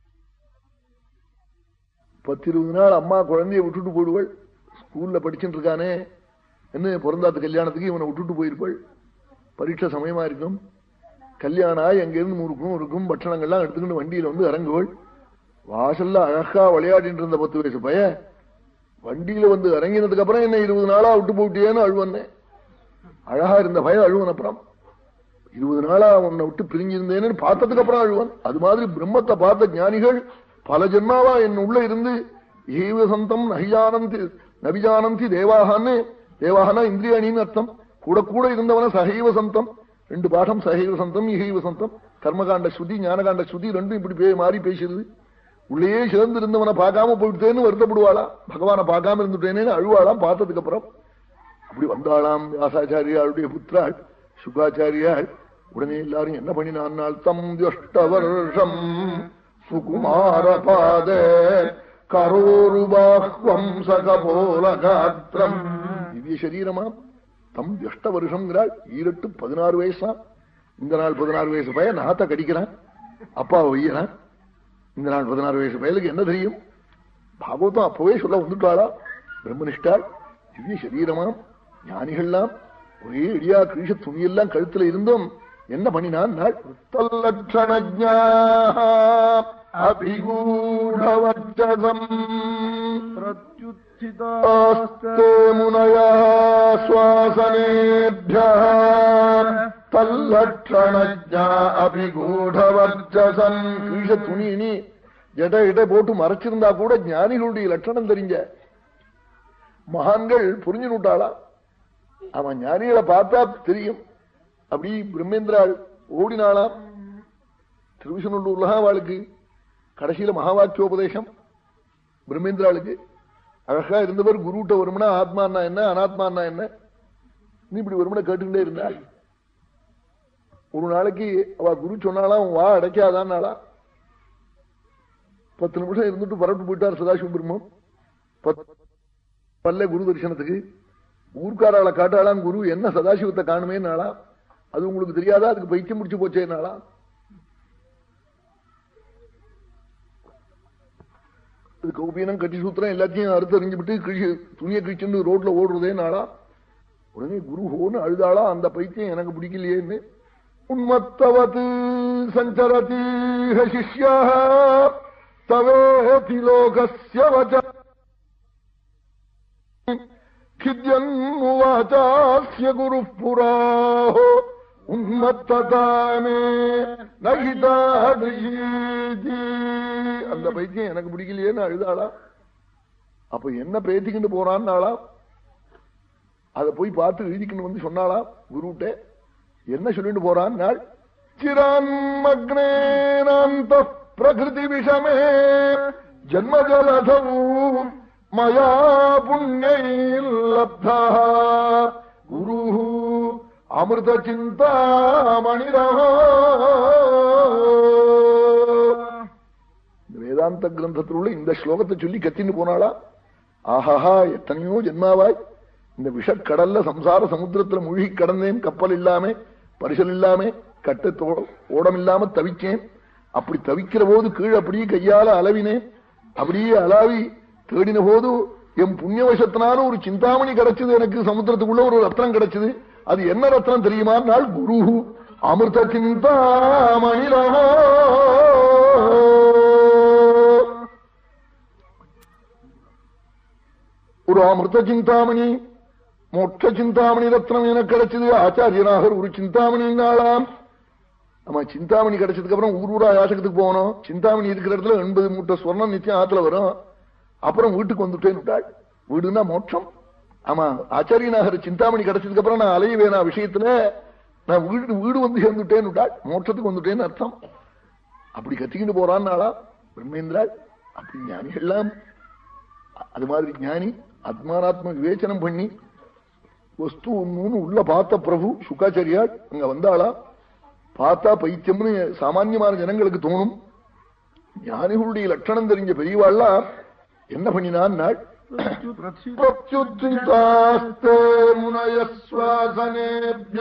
பத்து இருபது நாள் அம்மா குழந்தைய விட்டுட்டு போடுவள் ஸ்கூல்ல படிச்சுட்டு இருக்கானே என்ன பிறந்தாத்து கல்யாணத்துக்கு இவனை விட்டுட்டு போயிருப்பாள் பரீட்சை சமயமா இருக்கும் கல்யாணம் ஆகி அங்கிருந்து முறுக்கும் இருக்கும் பட்சணங்கள்லாம் எடுத்துக்கிட்டு வண்டியில வந்து இறங்குவள் வாசல்ல அழகா விளையாடிட்டு இருந்த பத்து வயசு பைய வண்டியில வந்து இறங்கினதுக்கு அப்புறம் என்ன இருபது நாளா விட்டு போட்டியேன்னு அழுவன்னேன் அழகா இருந்த பையன் அழுவன் அப்புறம் இருபது நாளா உன்னை விட்டு பிரிஞ்சிருந்தேன்னு பார்த்ததுக்கு அப்புறம் அழுவன் அது மாதிரி பிரம்மத்தை பார்த்த ஞானிகள் பல ஜென்மாவா என் உள்ள இருந்து ஏவ சந்தம் நகிஜானந்தி நபிஜானந்தி தேவாகான்னு தேவாகனா இந்திரியாணின்னு அர்த்தம் கூட கூட இருந்தவன சகைவ சந்தம் ரெண்டு பாடம் சகைவ சந்தம் இகைவ சந்தம் கர்மகாண்ட ஸ்ருதி ஞானகாண்ட ஸ்ருதி ரெண்டும் இப்படி பே மாறி பேசுறது உள்ளேயே சேர்ந்து இருந்தவனை பார்க்காம போயிட்டேன்னு வருத்தப்படுவாளா பகவானை பார்க்காம இருந்துட்டேன்னு அழுவாளாம் பார்த்ததுக்கு அப்புறம் அப்படி வந்தாளாம் வியாசாச்சாரியாளுடைய புத்திராள் சுகாச்சாரியாள் உடனே எல்லாரும் என்ன பண்ணினான் தம் துஷ்ட வருஷம் சுகுமார பாத கரோருபாஹ்வம் சகபோல காத்திரம் திவ்ய சரீரமா தம் துஷ்ட வருஷம்ங்கிறாள் ஈரட்டு பதினாறு வயசா இந்த நாள் பதினாறு வயசு பையன் நாத்த கடிக்கிறான் அப்பா வையறான் இந்த நாள் பதினாறு வயசு பயலுக்கு என்ன தெரியும் பாகவதம் அப்பவே சொல்ல வந்துட்டாளா பிரம்மனிஷ்டாள் திவ்ய சரீரமாம் ஞானிகள்லாம் ஒரே இடியா கிரீஷ துணியெல்லாம் கழுத்துல இருந்தும் என்ன பண்ணினான் நாள் தல்லட்சணஜா அபிகூடவச்சதம் ஆஸ்தே முனயா சுவாசனேபிய தல்லட்சணஜா அபிகூடவர்ச்சசன் கிரீஷ துணி நீ ஜட இட போட்டு மறைச்சிருந்தா கூட ஞானிகளுடைய லட்சணம் தெரிஞ்ச மகான்கள் புரிஞ்சு விட்டாளா அவன் ஞானிகளை பார்த்தா தெரியும் அப்படி பிரம்மேந்திராள் ஓடினாளாம் திருவிசநல்லூர்ல அவளுக்கு கடைசியில மகா வாக்கியோபதேசம் பிரம்மேந்திராளுக்கு அழகா இருந்தவர் குருட்ட வரும்னா ஆத்மானா என்ன அனாத்மானா என்ன நீ இப்படி வரும்னா கேட்டுக்கிட்டே இருந்தாள் ஒரு நாளைக்கு அவ குரு சொன்னாலாம் வா அடைக்காதான்னாளா பத்து நிமிஷம் இருந்துட்டு பரப்பிட்டு போயிட்டார் சதாசிவ பிரம்மம் பல்ல குரு தரிசனத்துக்கு ஊர்க்காரால காட்டாளாம் குரு என்ன சதாசிவத்தை காணுமே நாளா அது உங்களுக்கு தெரியாதா அதுக்கு பைத்தியம் முடிச்சு போச்சே நாளா இது கௌபீனம் கட்டி சூத்திரம் எல்லாத்தையும் அறுத்தறிஞ்சு விட்டு கிழிச்சு துணியை கிழிச்சுட்டு ரோட்ல ஓடுறதே நாளா உடனே குரு ஹோன்னு அழுதாளா அந்த பைத்தியம் எனக்கு பிடிக்கலையேன்னு உன்மத்தவத்து சஞ்சரதி சிஷ்யா தவேதி லோகஸ்ய வச்ச खिद्यन्नुवाचास्य गुरुः पुराहो உன்மத்ததானே நகிதாதீதி அந்த பைத்தியம் எனக்கு பிடிக்கலையேன்னு அழுதாளா அப்ப என்ன பேத்திக்கிட்டு போறான்னாளா அதை போய் பார்த்து எழுதிக்கிட்டு வந்து சொன்னாளா குருட்ட என்ன சொல்லிட்டு போறான் நாள் சிரான்மக்னேனாந்த பிரகிருதி விஷமே ஜன்மஜலதூ மயா புண்ணியல்லப்தா குரு அமிர்த சிந்தாமணிரோ வேதாந்த கிரந்தத்தில் உள்ள இந்த ஸ்லோகத்தை சொல்லி கத்தின்னு போனாளா ஆஹாஹா எத்தனையோ ஜென்மாவாய் இந்த விஷக்கடல்ல சம்சார சமுத்திரத்துல மூழ்கி கடந்தேன் கப்பல் இல்லாம பரிசல் இல்லாம கட்ட ஓடம் இல்லாம தவிச்சேன் அப்படி தவிக்கிற போது கீழே அப்படியே கையால அளவினேன் அப்படியே அலாவி தேடின போது என் புண்ணியவசத்தினால ஒரு சிந்தாமணி கிடைச்சது எனக்கு சமுத்திரத்துக்குள்ள ஒரு ரத்னம் கிடைச்சது அது என்ன ரத்னம் தெரியுமா நாள் குரு அமிர்த சிந்தாமணிலோ ஒரு அமிர்த சிந்தாமணி மோட்ச சிந்தாமணி ரத்னம் எனக்கு கிடைச்சது ஆச்சாரியனாக ஒரு சிந்தாமணி நாளாம் ஆமா சிந்தாமணி கிடைச்சதுக்கு அப்புறம் ஊர் ஊரா யாசகத்துக்கு போகணும் சிந்தாமணி இருக்கிற இடத்துல எண்பது மூட்டை சொர்ணம் நிச்சயம் ஆத்துல வரும் அப்புறம் வீட்டுக்கு வந்துட்டேன் விட்டாள் வீடுனா மோட்சம் ஆமா ஆச்சாரியனாகிற சிந்தாமணி கிடைச்சதுக்கு அப்புறம் நான் அலையவேனா விஷயத்துல நான் வீடு வீடு வந்து சேர்ந்துட்டேன்னு விட்டாள் மோட்சத்துக்கு வந்துட்டேன்னு அர்த்தம் அப்படி கத்திக்கிட்டு போறான்னாளா பிரம்மேந்திராள் அப்படி ஞானிகள்லாம் அது மாதிரி ஞானி ஆத்மானாத்ம விவேச்சனம் பண்ணி வஸ்து ஒன்னு உள்ள பார்த்த பிரபு சுக்காச்சாரியாள் அங்க வந்தாளா பார்த்தா பைத்தியம்னு சாமான்யமான ஜனங்களுக்கு தோணும் ஞானிகளுடைய லட்சணம் தெரிஞ்ச பெரியவாள்லாம் என்ன பண்ணினான் நாள் பிரத்யுத்தாஸ்தே முனயஸ்வாசனேபிய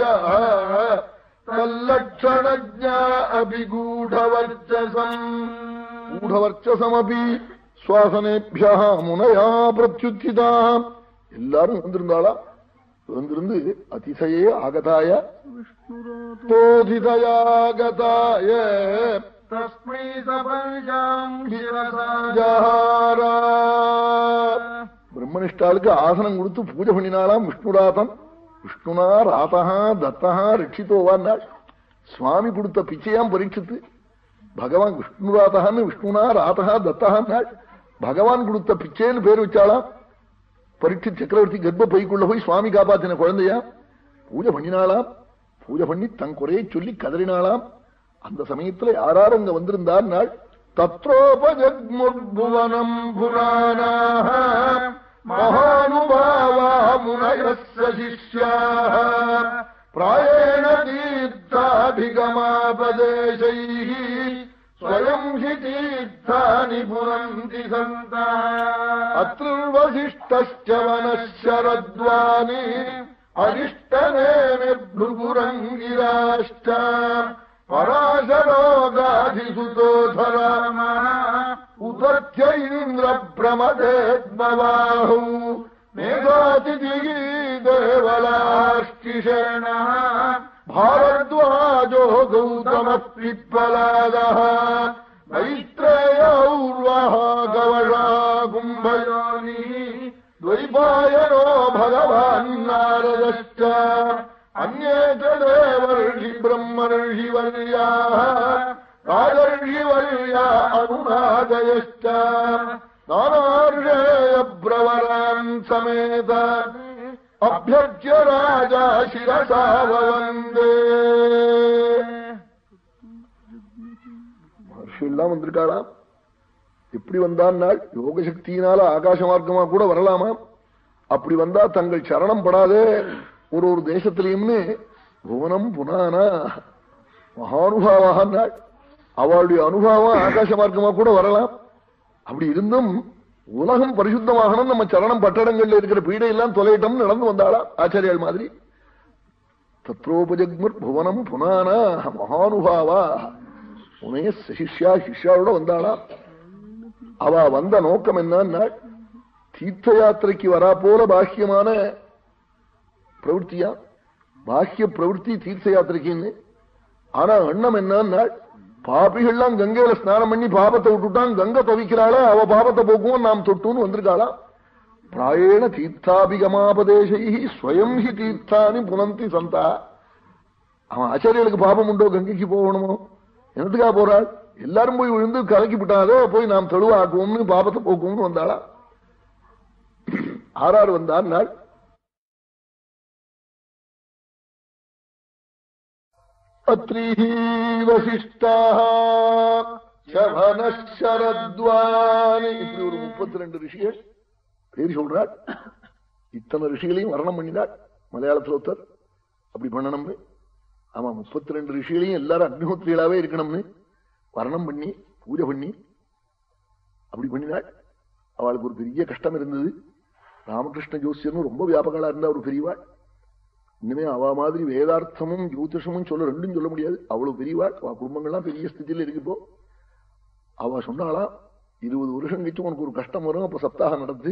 தல்லட்சணஜா அபிகூடவர்ச்சசம் கூடவர்ச்சசமபி சுவாசனேபியா முனையா பிரத்யுத்திதா எல்லாரும் வந்திருந்தாளா வந்திருந்து அதிசயே ஆகதாய தோதிதயாகதாய तस्मै सपञ्चाम् शिरसा ஜஹாரா. பிரம்மனிஷ்டாளுக்கு ஆசனம் கொடுத்து பூஜை பண்ணினாலாம் விஷ்ணுராதம் விஷ்ணுனா ராதா தத்தா ரட்சித்தோவான்னாள் சுவாமி கொடுத்த பிச்சையாம் பரீட்சித்து பகவான் விஷ்ணுராதான்னு விஷ்ணுனா ராதா தத்தான்னாள் பகவான் கொடுத்த பிச்சைன்னு பேர் வச்சாலாம் பரீட்சித் சக்கரவர்த்தி கர்ப்ப பைக்குள்ள போய் சுவாமி காப்பாத்தின குழந்தையா பூஜை பண்ணினாலாம் பூஜை பண்ணி தன் குறையை சொல்லி கதறினாலாம் அந்த சமயத்துல யாராரும் அங்க வந்திருந்தார் நாள் தத்ரோபஜக்முர்புவனம் புராணாக மகானுபாவா முனயஸ்ய சிஷ்யாः பிராயேண தீர்த்தாதிகமாபதேசைः ஸ்வயம் ஹி தீர்த்தானி புரந்தி சந்தா அத்ருவசிஷ்டஸ்ய வனशरद्वानि अरिष्टनेमिर्भृगुरङ्गिराश्च पराशरोगाधिसुतोधरामः उदत्य इन्द्रप्रमदेद्मवाहौ मेघातिथिः देवलाश्चिषेणः भारद्वाजो गौतमः पिप्पलादः मैत्रेयौर्वः गवषा कुम्भयोनिः द्वैपायनो भगवान् नारदश्च अन्ये च देवर्षि ब्रह्मर्षिवर्याः राजर्षिवर्या अनुराजयश्च नानार्षेयप्रवरान् समेत अभ्यर्च्य राजा शिरसा वन्दे மகர்ஷியெல்லாம் வந்திருக்காளாம் எப்படி வந்தான் நாள் யோக சக்தியினால ஆகாச மார்க்கமா கூட வரலாமா அப்படி வந்தா தங்கள் சரணம் படாதே ஒரு ஒரு தேசத்திலையும்னு புவனம் புனானா மகானுபாவாக நாள் அவளுடைய அனுபவம் ஆகாச மார்க்கமா கூட வரலாம் அப்படி இருந்தும் உலகம் பரிசுத்தமாகணும் நம்ம சரணம் பட்டடங்கள்ல இருக்கிற பீடையெல்லாம் தொலையிட்டம் நடந்து வந்தாளா ஆச்சாரியால் மாதிரி தத்ரோபஜக்முர் புவனம் புனானா மகானுபாவா உனைய சிஷ்யா சிஷ்யாவோட வந்தாளா அவ வந்த நோக்கம் என்னன்னா தீர்த்த யாத்திரைக்கு வரா போல பாக்கியமான பிரவൃத்தியா பாக்கிய பிரவൃத்தி தீர்த்த யாத்திரைக்குன்னு ஆனா எண்ணம் என்னன்னா பாபிகள்லாம் கங்கையில ஸ்நானம் பண்ணி பாபத்தை விட்டுட்டான் கங்கை தவிக்கிறாளா அவ பாபத்தை போக்குவோம் நாம் தொட்டுன்னு வந்திருக்காளா பிராயேண தீர்த்தாபிகமாபதேசை ஸ்வயம் ஹி தீர்த்தானி புனந்தி சந்தா அவன் ஆச்சாரியர்களுக்கு பாபம் உண்டோ கங்கைக்கு போகணுமோ என்னத்துக்கா போறாள் எல்லாரும் போய் விழுந்து கலக்கி விட்டாதோ போய் நாம் தெளிவாக்குவோம்னு பாபத்தை போக்குவோம்னு வந்தாளா ஆறாறு வந்தான் நாள் அத்ரீஹி வசிஷ்டாः சரத்வானி இப்படி ஒரு முப்பத்தி ரெண்டு ரிஷிகள் பேர் சொல்றாள் இத்தனை ரிஷிகளையும் வர்ணம் பண்ணினாள் மலையாளத்தில் ஒருத்தர் அப்படி பண்ணணும்னு ஆமா முப்பத்தி ரெண்டு ரிஷிகளையும் எல்லாரும் அக்னிஹோத்திரிகளாவே இருக்கணும்னு வர்ணம் பண்ணி பூஜை பண்ணி அப்படி பண்ணினாள் அவளுக்கு ஒரு பெரிய கஷ்டம் இருந்தது ராமகிருஷ்ண ஜோசியர்னு ரொம்ப வியாபகளா இருந்தா ஒரு பெரியவாள் இனிமே அவ மாதிரி வேதார்த்தமும் ஜோதிஷமும் சொல்ல ரெண்டும் சொல்ல முடியாது அவ்வளவு பெரியவாள் அவ குடும்பங்கள்லாம் பெரிய ஸ்திதியில இருக்குப்போ அவ சொன்னாளா இருபது வருஷம் கழிச்சு உனக்கு ஒரு கஷ்டம் வரும் அப்ப சப்தாகம் நடந்து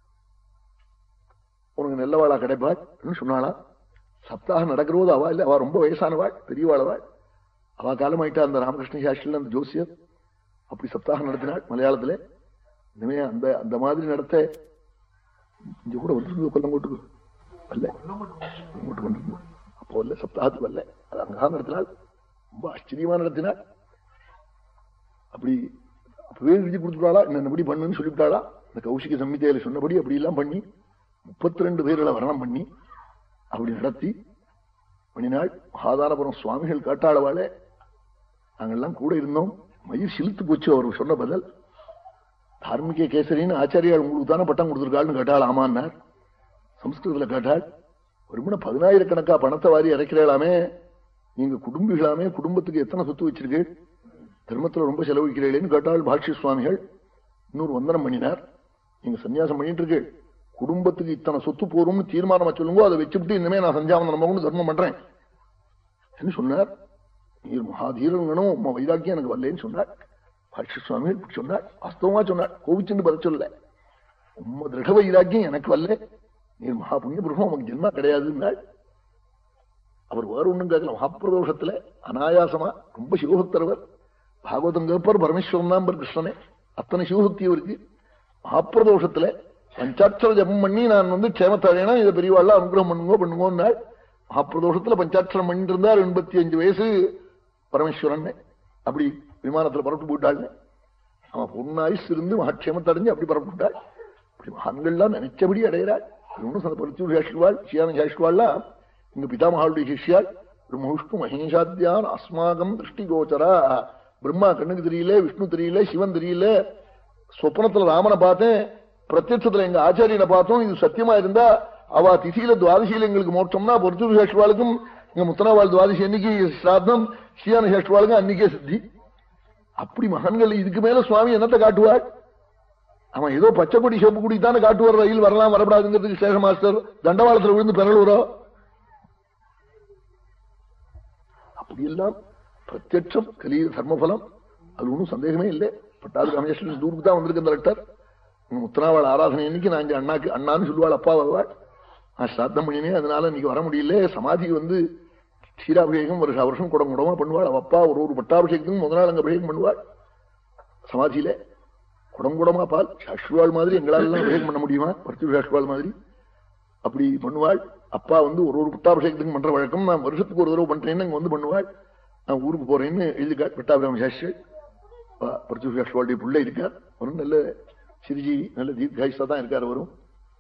உனக்கு நல்லவாளா கிடைப்பாள் சொன்னாளா சப்தாகம் நடக்கிறபோது அவ இல்ல அவ ரொம்ப வயசானவாள் பெரியவாளவாள் அவ காலமாயிட்டா அந்த ராமகிருஷ்ண சாஸ்திரியில் அந்த ஜோசியர் அப்படி சப்தாகம் நடத்தினாள் மலையாளத்துல இனிமே அந்த அந்த மாதிரி நடத்த இங்க கூட வந்து கொல்லங்கோட்டுக்கு வரல கொல்லங்கோட்டு வந்து அப்போ இல்ல சப்தாகத்து வரல அது அங்கதான் நடத்தினாள் ரொம்ப ஆச்சரியமா நடத்தினாள் அப்படி அப்பவே எழுதி கொடுத்துட்டாளா என்னபடி பண்ணுன்னு சொல்லிவிட்டாளா இந்த கௌசிக சம்மிதையில சொன்னபடி அப்படி எல்லாம் பண்ணி முப்பத்தி ரெண்டு பேர்களை வர்ணம் பண்ணி அப்படி நடத்தி பண்ணினாள் மகாதானபுரம் சுவாமிகள் காட்டாளவாளே நாங்கெல்லாம் கூட இருந்தோம் மயிர் சிலுத்து போச்சு அவர் சொன்ன பதில் தார்மிக கேசரின்னு ஆச்சாரியால் உங்களுக்கு தானே பட்டம் கொடுத்துருக்காள்னு கேட்டாள் ஆமான்னார் சம்ஸ்கிருதத்துல கேட்டாள் ஒரு பதினாயிரக்கணக்கா பணத்தை வாரி இறக்கிறாளாமே நீங்க குடும்பிகளாமே குடும்பத்துக்கு எத்தனை சொத்து வச்சிருக்கு தர்மத்துல ரொம்ப செலவழிக்கிறீங்களேன்னு கேட்டாள் பாஷ்ய சுவாமிகள் இன்னொரு வந்தனம் பண்ணினார் நீங்க சன்னியாசம் பண்ணிட்டு இருக்கு குடும்பத்துக்கு இத்தனை சொத்து போறோம்னு தீர்மானமா சொல்லுங்க அதை வச்சுட்டு இனிமே நான் சஞ்சாவந்தனம் தர்மம் பண்றேன் என்ன சொன்னார் நீர் மகாதீரங்கனும் உமா வைராக்கியம் எனக்கு வரலன்னு சொன்னார் பாஷ்ய சுவாமிகள் சொன்னார் வாஸ்தவமா சொன்னார் கோவிச்சுன்னு பதில் சொல்ல உம்ம திருட வைராக்கியம் எனக்கு வரல நீர் மகா புண்ணிய புருஷம் உனக்கு ஜென்மா கிடையாதுன்னாள் அவர் வேற ஒண்ணும் கேட்கல மகாப்பிரதோஷத்துல அனாயாசமா ரொம்ப சிவபக்தரவர் பாகவதம் கேட்பார் பரமேஸ்வரன் தான் கிருஷ்ணனே அத்தனை சிவசக்தி இருக்கு மகாப்பிரதோஷத்துல பஞ்சாட்சர ஜபம் பண்ணி நான் வந்து க்ஷேமத்தை அடையணும் இதை பெரியவாள் அனுகிரகம் பண்ணுங்கோ பண்ணுங்கோன்னாள் மகாப்பிரதோஷத்துல பஞ்சாட்சரம் பண்ணிட்டு இருந்தார் எண்பத்தி அஞ்சு வயசு பரமேஸ்வரன் அப்படி விமானத்துல புறப்பட்டு போயிட்டாள் அவன் பொன்னாயுஸ் இருந்து மகாட்சேமத்தை அடைஞ்சு அப்படி புறப்பட்டாள் அப்படி மகான்கள்லாம் நினைச்சபடி அடைகிறாள் இன்னும் சில பரிச்சூர் சாஷ்டுவாள் சியான சாஷ்டுவாள்லாம் எங்க பிதாமகாவுடைய சிஷ்யாள் பிரம்மவிஷ்ணு மகேஷாத்தியான் அஸ்மாகம் திருஷ்டி கோச்சரா பிரம்மா கண்ணுக்கு தெரியல விஷ்ணு தெரியல சிவன் தெரியல சொப்னத்துல ராமனை பார்த்தேன் பிரத்யட்சத்துல எங்க ஆச்சாரியனை பார்த்தோம் இது சத்தியமா இருந்தா அவ திசியில துவாதசியில எங்களுக்கு மோட்சம்னா பொருத்தூர் சேஷ்வாளுக்கும் எங்க முத்தனாவாள் துவாதசி அன்னைக்கு சிராத்தம் ஸ்ரீயான சேஷ்வாளுக்கும் அன்னைக்கே சித்தி அப்படி மகன்கள் இதுக்கு மேல சுவாமி என்னத்தை காட்டுவாள் அவன் ஏதோ பச்சை கொடி செப்பு குடி தானே காட்டுவார் ரயில் வரலாம் வரப்படாதுங்கிறதுக்கு ஸ்டேஷன் மாஸ்டர் தண்டவாளத்துல விழுந்து பெறலுறோம் அப்படியெல்லாம் பிரத்யட்சம் கலிய தர்மபலம் அது ஒன்றும் சந்தேகமே இல்லை பட்டாது ரமேஸ்வரன் தூருக்கு தான் வந்திருக்க இந்த லெட்டர் உங்க முத்தனாவாள் ஆராதனை அன்னைக்கு நான் இங்க அண்ணாக்கு அண்ணான்னு சொல்லுவாள் அப்பா வருவாள் நான் சாத்தம் பண்ணினேன் அதனால இன்னைக்கு வர முடியல சமாதி வந்து க்ஷீராபிஷேகம் வருஷ வருஷம் குடம் குடமா பண்ணுவாள் அவ அப்பா ஒரு ஒரு பட்டாபிஷேகத்துக்கு முதல் நாள் அங்க அபிஷேகம் பண்ணுவாள் சமாதியில குடம் குடமா பால் சாஷ்வாள் மாதிரி எங்களால எல்லாம் அபிஷேகம் பண்ண முடியுமா பருத்தி சாஷ்வாள் மாதிரி அப்படி பண்ணுவாள் அப்பா வந்து ஒரு ஒரு பட்டாபிஷேகத்துக்கு பண்ற வழக்கம் நான் வருஷத்துக்கு ஒரு தடவை பண்றேன்னு அங்க வந்து பண்ணுவாள் நான் ஊருக்கு போறேன்னு எழுதிக்காள் பட்டாபிராம சாஸ்திரி பருத்தி சாஷ்வாளுடைய பிள்ளை இருக்கார் ஒரு நல்ல சிறுஜீவி நல்ல தீர்காயுஷா தான் இருக்கார் வரும்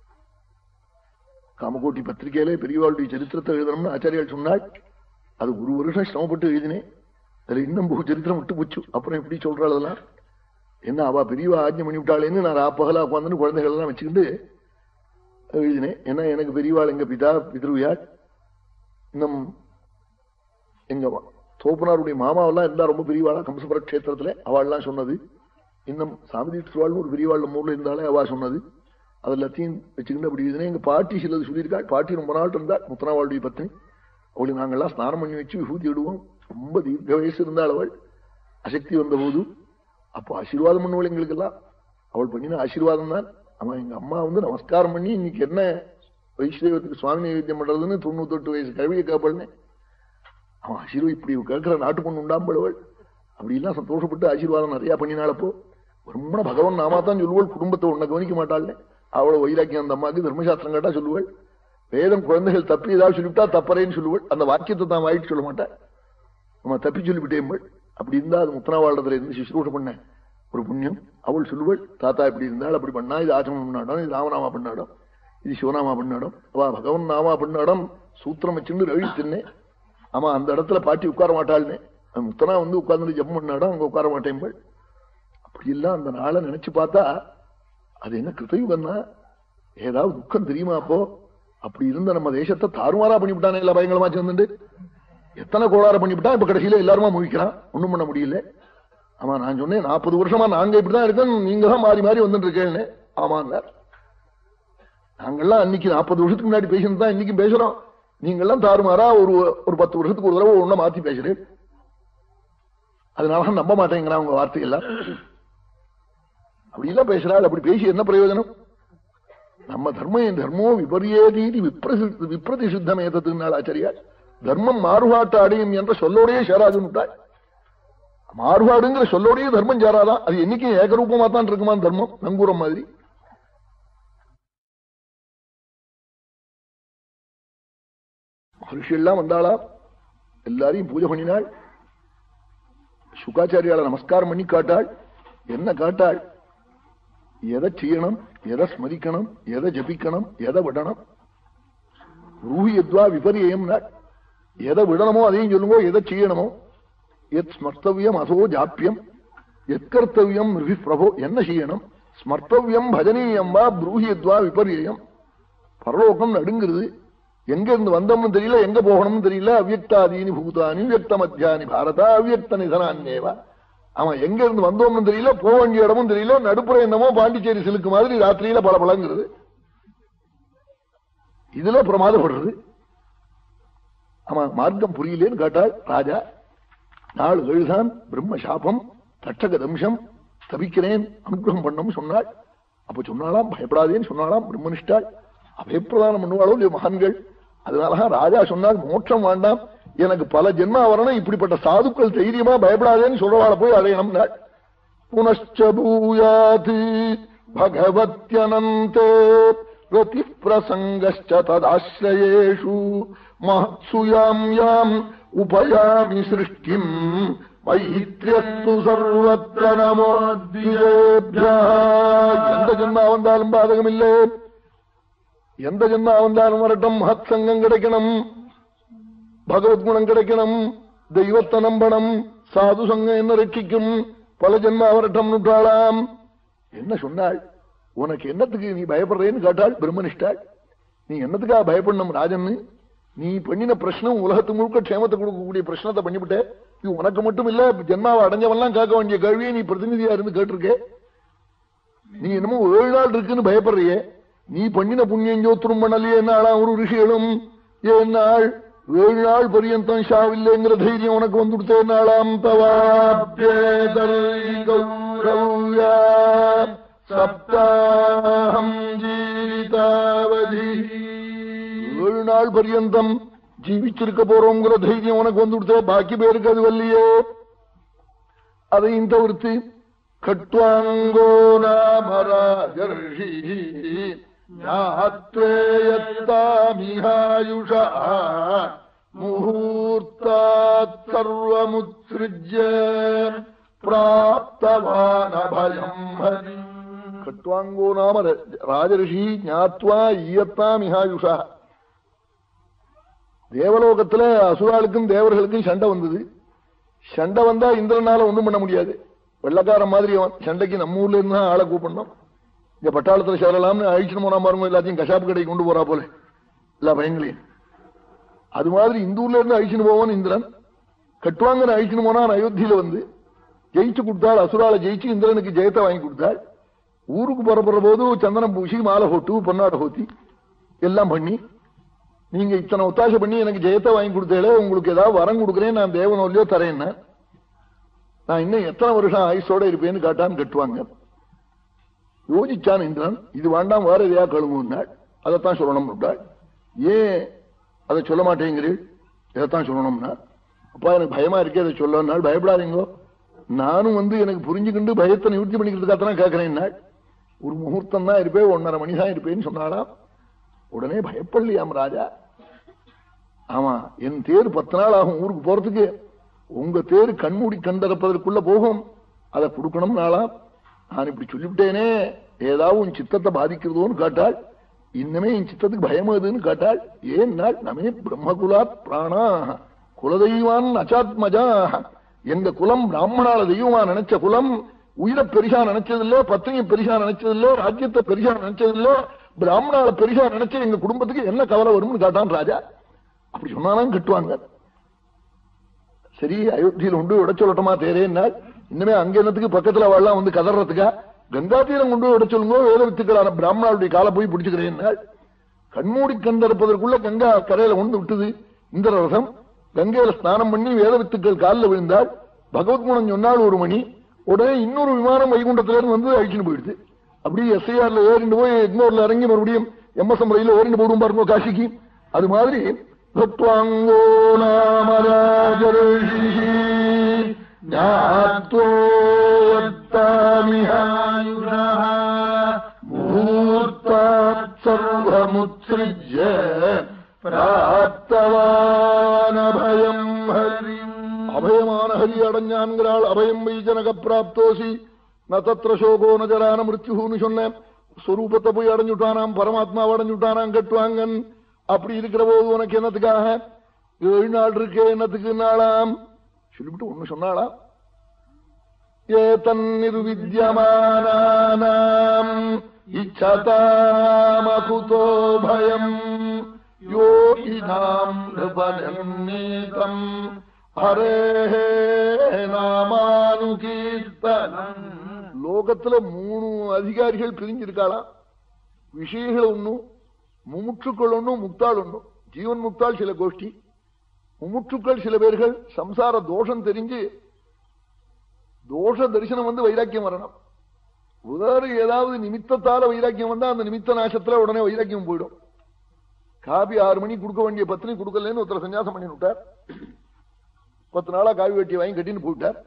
காமகோட்டி பத்திரிகையிலே பெரியவாளுடைய சரித்திரத்தை எழுதணும்னு ஆச்சாரியால் சொன்னாள் அது ஒரு வருஷம் சிரமப்பட்டு எழுதினேன் அதுல இன்னும் பகு சரித்திரம் விட்டு போச்சு அப்புறம் எப்படி சொல்றாள் அதெல்லாம் என்ன அவ பெரியவா ஆஜ்யம் பண்ணி விட்டாளேன்னு நான் ராப்பகலா உட்காந்து குழந்தைகள் எல்லாம் வச்சுக்கிட்டு எழுதினேன் ஏன்னா எனக்கு பெரியவாள் எங்க பிதா பிதிருவியாள் இன்னும் எங்க தோப்பனாருடைய மாமாவெல்லாம் இருந்தா ரொம்ப பெரியவாளா கம்சபுர கஷேத்திரத்துல அவள்லாம் சொன்னது இன்னும் சாமதி திருவாள்னு ஒரு பெரியவாள் நம்ம ஊர்ல இருந்தாலே அவா சொன்னது அது எல்லாத்தையும் வச்சுக்கிட்டு அப்படி எழுதினேன் எங்க பாட்டி சிலது சொல்லியிருக்காள் பாட்டி ரொம்ப நாள் இருந்தாள் முத்தனாவாளுடைய பத்னி அவளை நாங்கள்லாம் ஸ்நானம் பண்ணி வச்சு விபூதி விடுவோம் ரொம்ப தீர்க்க வயசு இருந்தாள் அவள் அசக்தி வந்த போது அப்போ ஆசீர்வாதம் பண்ணுவள் எங்களுக்கெல்லாம் அவள் பண்ணின ஆசீர்வாதம் தான் அவன் எங்க அம்மா வந்து நமஸ்காரம் பண்ணி இன்னைக்கு என்ன வைஷ்ணவத்துக்கு சுவாமி நைவேத்தியம் பண்றதுன்னு தொண்ணூத்தெட்டு வயசு கழுவியை கேப்பள்னே அவன் ஆசீர்வாதம் இப்படி கேட்கிற நாட்டு பொண்ணு உண்டாம்படுவள் அப்படிலாம் சந்தோஷப்பட்டு ஆசீர்வாதம் நிறைய பண்ணினாலப்போ ரொம்ப பகவான் நாமா தான் சொல்லுவாள் குடும்பத்தை உன்னை கவனிக்க மாட்டாள்னே அவளை வைராக்கியம் அந்த அம்மாவுக்கு தர்மசாஸ்திரம் கேட்டா சொல்லுவாள் வேதம் குழந்தைகள் தப்பி ஏதாவது சொல்லிவிட்டா தப்பறேன்னு சொல்லுவாள் அந்த வாக்கியத்தை தான் வாயிட்டு சொல்ல மாட்டேன் நம்ம தப்பி சொல்லிவிட்டேன் அப்படி இருந்தா அது முத்தனாவாளத்துல இருந்து சுஷ்ரூஷ பண்ண ஒரு புண்ணியம் அவள் சொல்லுவள் தாத்தா இப்படி இருந்தால் அப்படி பண்ணா இது ஆச்சமம் பண்ணாடம் இது ராமநாமா பண்ணாடம் இது சிவநாமா பண்ணாடம் அவ பகவன் நாமா பண்ணாடம் சூத்திரம் வச்சுன்னு ரவி தின்னே ஆமா அந்த இடத்துல பாட்டி உட்கார மாட்டாள்னே முத்தனா வந்து உட்கார்ந்து ஜப்பம் பண்ணாடம் அங்க உட்கார மாட்டேன் அப்படி எல்லாம் அந்த நாளை நினைச்சு பார்த்தா அது என்ன கிருத்தயுகம்னா ஏதாவது துக்கம் தெரியுமா அப்போ அப்படி இருந்த நம்ம தேசத்தை தாறுமாறா பண்ணிவிட்டானே எல்லா பயங்கரமா சேர்ந்துட்டு எத்தனை கோளாறு பண்ணிவிட்டா இப்ப கடைசியில எல்லாருமா முழிக்கிறான் ஒண்ணும் பண்ண முடியல ஆமா நான் சொன்னேன் நாற்பது வருஷமா நாங்க இப்படிதான் இருக்கோம் நீங்க தான் மாறி மாறி வந்துட்டு இருக்கேன்னு ஆமாங்க நாங்கெல்லாம் அன்னைக்கு நாற்பது வருஷத்துக்கு முன்னாடி பேசினது தான் இன்னைக்கு பேசுறோம் நீங்கெல்லாம் தாறுமாறா ஒரு ஒரு பத்து வருஷத்துக்கு ஒரு தடவை ஒண்ணு மாத்தி பேசுறேன் அதனால நம்ப மாட்டேங்கிறான் உங்க வார்த்தையெல்லாம் அப்படிலாம் பேசுறாள் அப்படி பேசி என்ன பிரயோஜனம் நம்ம தர்மம் தர்மோ விபரியேதீதி விப்ரதிசுத்தம் ஏதத்துனாள் ஆச்சரியா தர்மம் மாறுபாட்டு அடையும் என்ற சொல்லோடையே சேராதுன்னுட்டாள் மாறுபாடுங்கிற சொல்லோடையே தர்மம் சேராதான் அது என்னைக்கும் ஏகரூபமா தான் இருக்குமா தர்மம் நங்கூரம் மாதிரி மகர்ஷி எல்லாம் வந்தாளா எல்லாரையும் பூஜை பண்ணினாள் சுகாச்சாரியால நமஸ்காரம் பண்ணி காட்டாள் என்ன காட்டாள் எதை செய்யணும் எதை ஸ்மரிக்கணும் எதை ஜபிக்கணும் எதை விடணும் ரூஹி எத்வா விபரியம் எதை விடணுமோ அதையும் சொல்லுங்க எதை செய்யணுமோ எத் ஸ்மர்த்தவியம் அதோ ஜாப்பியம் எத் கர்த்தவியம் நிருபி பிரபோ என்ன செய்யணும் ஸ்மர்த்தவியம் பஜனீயம் வா ப்ரூஹி எத்வா விபரியம் பரலோகம் நடுங்கிறது எங்க இருந்து வந்தோம்னு தெரியல எங்க போகணும்னு தெரியல அவ்யக்தாதீனி பூதானி வியக்த மத்தியானி பாரதா அவ்யக்த நிதனான்யேவா அவன் எங்க இருந்து வந்தோம்னு தெரியல போக வேண்டிய இடமும் தெரியல நடுப்புற என்னமோ பாண்டிச்சேரி சிலுக்கு மாதிரி ராத்திரியில பல பழங்கிறது இதுல பிரமாதப்படுறது அவன் மார்க்கம் புரியலேன்னு கேட்டாள் ராஜா நாள் எழுதான் பிரம்ம சாபம் தட்சக தம்சம் தவிக்கிறேன் அனுகிரகம் பண்ணம் சொன்னாள் அப்ப சொன்னாலாம் பயப்படாதேன்னு சொன்னாலாம் பிரம்மனிஷ்டாள் அபயப்பிரதானம் பண்ணுவாளோ இல்லையோ மகான்கள் அதனாலதான் ராஜா சொன்னார் மோட்சம் வேண்டாம் எனக்கு பல ஜென்மா வரணும் இப்படிப்பட்ட சாதுக்கள் தைரியமா பயப்படாதேன்னு சொல்றவாள போய் அடையணும்னாள் புனச்ச பூயாத் பகவத்யனந்தே ரதி பிரசங்கச்ச ததாசிரயேஷு மகத்சு யாம் யாம் உபயாமி சிருஷ்டிம் மைத்ரியஸ்து சர்வத்திர நமோத்விஜேபியா எந்த ஜென்மா வந்தாலும் பாதகமில்லை எந்த ஜென்மா வந்தாலும் வரட்டும் மகத் சங்கம் கிடைக்கணும் பகவத்குணம் கிடைக்கணும் தெய்வத்தை நம்பணும் சாது சங்கம் என்ன ரட்சிக்கும் பல ஜென்மா வரட்டம் நுட்டாளாம் என்ன சொன்னாள் உனக்கு என்னத்துக்கு நீ பயப்படுறேன்னு கேட்டாள் பிரம்மனிஷ்டாள் நீ என்னத்துக்கா பயப்படணும் ராஜன்னு நீ பண்ணின பிரச்சனம் உலகத்து முழுக்க க்ஷேமத்தை கொடுக்கக்கூடிய பிரச்சனத்தை பண்ணிவிட்ட இது உனக்கு மட்டும் இல்ல ஜென்மாவை அடைஞ்சவெல்லாம் கேட்க வேண்டிய கேள்வியை நீ பிரதிநிதியா இருந்து கேட்டிருக்க நீ என்னமோ ஏழு நாள் இருக்குன்னு பயப்படுறியே நீ பண்ணின புண்ணியம் ஜோத்திரம் பண்ணலையே நாளாம் ஒரு ரிஷிகளும் ஏழு நாள் ஏழு நாள் பரியந்தம் ஷாவில்லைங்கிற தைரியம் உனக்கு வந்துடுத்தே நாளாம் தவாப்யேதரௌயா சப்தாஹம் ஜீவிதாவதி ஏழு நாள் பரியந்தம் ஜீவிச்சிருக்க போறோங்கிற தைரியம் உனக்கு வந்துடுத்தே பாக்கி பேருக்கு அது வல்லையே அதையும் தவிர்த்து கட்வாங்கோ நாமராஜர்ஷி ஞாத்வேயத்தாமிஹாயுஷா முகூர்த்தாத் சர்வமுத்ஸ்ருஜ்ய பிராப்தவானபயம் ஹரிம் கட்வாங்கோ நாம ராஜரிஷி ஞாத்வா ஈயத்தாமிஹாயுஷா தேவலோகத்துல அசுராளுக்கும் தேவர்களுக்கும் சண்டை வந்தது சண்டை வந்தா இந்திரனால ஒண்ணும் பண்ண முடியாது வெள்ளக்காரன் மாதிரி அவன் சண்டைக்கு நம்ம ஊர்ல இருந்து தான் ஆளை கூப்பிடணும் இங்க பட்டாளத்துல சேரலாம்னு அழிச்சுட்டு போனா பாருங்க எல்லாத்தையும் கஷாப்பு கடைக்கு கொண்டு போறா போல எல்லா பயங்களையும் அது மாதிரி இந்த ஊர்ல இருந்து அழிச்சுன்னு போவான் இந்திரன் கட்டுவாங்கன்னு அழிச்சுன்னு போனான் அயோத்தியில வந்து ஜெயிச்சு கொடுத்தாள் அசுரால ஜெயிச்சு இந்திரனுக்கு ஜெயத்தை வாங்கி கொடுத்தாள் ஊருக்கு புறப்படுற போது சந்தனம் பூசி மாலை போட்டு பொன்னாட ஹோத்தி எல்லாம் பண்ணி நீங்க இத்தனை ஒத்தாசை பண்ணி எனக்கு ஜெயத்தை வாங்கி கொடுத்தேல உங்களுக்கு ஏதாவது வரம் கொடுக்குறேன் நான் தேவனோல்லையோ தரேன்னா நான் இன்னும் எத்தனை வருஷம் ஆயுசோட இருப்பேன்னு காட்டான்னு கட்டுவாங்க யோசிச்சான் இந்திரன் இது வேண்டாம் வேற எதையா கழுவுனாள் அதைத்தான் சொல்லணும் விட்டாள் ஏன் அதை சொல்ல மாட்டேங்கிறீள் இதைத்தான் சொல்லணும்னா அப்பா எனக்கு பயமா இருக்கே அதை சொல்லனாள் பயப்படாதீங்கோ நானும் வந்து எனக்கு புரிஞ்சுக்கிண்டு பயத்தை நிவர்த்தி பண்ணிக்கிறதுக்காகத்தான் கேட்கிறேன் ஒரு முகூர்த்தம் தான் இருப்பேன் ஒன்னரை மணி தான் இருப்பேன்னு சொன்னாலாம் உடனே பயப்படலையாம் ராஜா ஆமா என் தேர் பத்து நாள் ஆகும் ஊருக்கு போறதுக்கு உங்க தேர் கண்மூடி கண்டறப்பதற்குள்ள போகும் அதை கொடுக்கணும் நாளா நான் இப்படி சொல்லிவிட்டேனே ஏதாவது உன் சித்தத்தை பாதிக்கிறதோன்னு கேட்டாள் இன்னமே என் சித்தத்துக்கு பயம் எதுன்னு கேட்டாள் ஏன் நாள் நமே பிரம்மகுலாத் பிராணா குலதெய்வான் அச்சாத்மஜா எங்க குலம் பிராமணால தெய்வமா நினைச்ச குலம் உயிரை பெரிசா நினைச்சதில்ல பத்தினியை பெரிசா நினைச்சதில்ல ராஜ்யத்தை பெரிசா நினைச்சதில்ல பிராமணால பெரிசா நினைச்ச எங்க குடும்பத்துக்கு என்ன கவலை வரும்னு கேட்டான் ராஜா அப்படி சொன்னாலும் கட்டுவாங்க சரி அயோத்தியில உண்டு விட சொல்லட்டுமா தேரேன்னாள் இன்னுமே அங்க என்னத்துக்கு பக்கத்துல வாழலாம் வந்து கதறதுக்கா கங்கா தீரம் கொண்டு விட சொல்லுங்க வேத வித்துக்களான பிராமணாளுடைய காலை போய் பிடிச்சுக்கிறேன் கண்மூடி கண்டிருப்பதற்குள்ள கங்கா கரையில கொண்டு விட்டது இந்திர ரசம் கங்கையில ஸ்நானம் பண்ணி வேத வித்துக்கள் காலில் விழுந்தாள் பகவத்குணம் சொன்னால் ஒரு மணி உடனே இன்னொரு விமானம் வைகுண்டத்துல இருந்து வந்து அழிச்சுட்டு போயிடுது அப்படியே எஸ்ஐஆர்ல ஏறிண்டு போய் எக்மோர்ல இறங்கி மறுபடியும் எம்எஸ்எம் ரயில ஏறிண்டு போடும் பாருங்க காசிக்கு அது மாதிரி தத்வாங்கோ நாமராஜரிஷி ஞாத்வோத்தாமிஹாயுஷः முகூர்த்தாத் சர்வமுத்ஸ்ருஜ்ய பிராப்தவானபயம் ஹரிம் அபயமான ஹரி அடைஞ்சான்கிறாள் அபயம் வை ஜனக பிராப்தோசி ந தத்திர சோகோ நஜரான மிருத்யுன்னு சொன்னேன் ஸ்வரூபத்தை போய் அடைஞ்சுட்டானாம் பரமாத்மாவை அடைஞ்சுட்டானாம் கட்டுவாங்கன் அப்படி இருக்கிற போது உனக்கு என்னத்துக்காக ஏழு நாள் இருக்கே என்னத்துக்கு நாளாம் சொல்லிவிட்டு ஒண்ணு சொன்னாளாம் ஏதன்னிர்வித்யமானானாம் இச்சதாமகுதோ பயம் யோகினாம் நிருபநீதம் ஹரே நாமானுகீர்த்தனம் லோகத்துல மூணு அதிகாரிகள் பிரிஞ்சிருக்காளாம் விஷயங்கள் ஒண்ணும் முமுற்றுக்கள் ஒண்ணும் முக்தாள் ஒண்ணும் ஜீவன் முக்தாள் சில கோஷ்டி முமுற்றுக்கள் சில பேர்கள் சம்சார தோஷம் தெரிஞ்சு தோஷ தரிசனம் வந்து வைராக்கியம் வரணும் வேறு ஏதாவது நிமித்தத்தால வைராக்கியம் வந்தா அந்த நிமித்த நாசத்துல உடனே வைராக்கியம் போயிடும் காபி ஆறு மணிக்கு கொடுக்க வேண்டிய பத்தினி கொடுக்கலன்னு ஒருத்தர் சன்னியாசம் பண்ணி விட்டார் பத்து நாளா காவி வெட்டி வாங்கி கட்டின்னு போயிட்டார்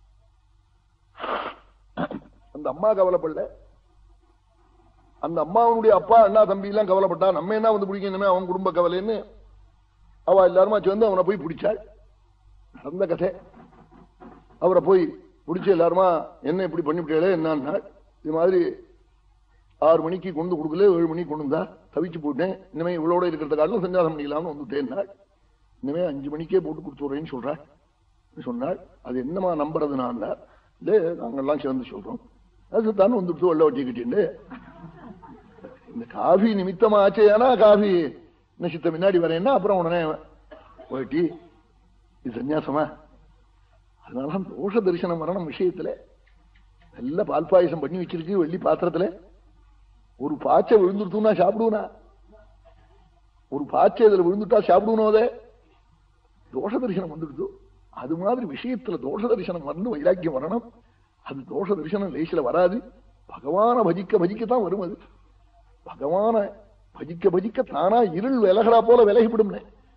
அந்த அம்மா கவலைப்படல அந்த அம்மாவனுடைய அப்பா அண்ணா தம்பி எல்லாம் கவலைப்பட்டா நம்ம என்ன வந்து பிடிக்கணுமே அவன் குடும்ப கவலைன்னு அவ எல்லாருமா சேர்ந்து அவனை போய் பிடிச்சாள் நடந்த கதை அவரை போய் பிடிச்ச எல்லாருமா என்ன இப்படி பண்ணிவிட்டே என்னன்னா இது மாதிரி ஆறு மணிக்கு கொண்டு கொடுக்கல ஏழு மணிக்கு கொண்டு வந்தா தவிச்சு போட்டேன் இனிமே இவ்வளோட இருக்கிறத காலம் சஞ்சாசம் பண்ணிக்கலாம்னு வந்துட்டேன் இனிமே அஞ்சு மணிக்கே போட்டு கொடுத்துறேன்னு சொல்றேன் சொன்னாள் அது என்னமா நம்புறது நான் இல்ல நாங்கெல்லாம் சேர்ந்து சொல்றோம் அது தானே வந்துட்டு வெள்ள வட்டிக்கிட்டு இந்த காஃபி நிமித்தமா ஆச்சேனா காஃபி நசித்த முன்னாடி வரேன்னா அப்புறம் உடனே போயிட்டி இது சன்னியாசமா அதனாலதான் தோஷ தரிசனம் வரணும் விஷயத்துல நல்ல பால் பாயசம் பண்ணி வச்சிருக்கு வெள்ளி பாத்திரத்துல ஒரு பாச்சை விழுந்துருத்துனா சாப்பிடுவனா ஒரு பாச்சை இதுல விழுந்துட்டா சாப்பிடுவனோ அதே தோஷ தரிசனம் வந்துடுது அது மாதிரி விஷயத்துல தோஷ தரிசனம் வந்து வைராக்கியம் வரணும் அது தோஷ தரிசனம் லேசில வராது பகவான பஜிக்க பஜிக்கத்தான் வரும் அது பகவான பஜிக்க பஜிக்க தானா இருள் விலகிறா போல விலகிவிடும்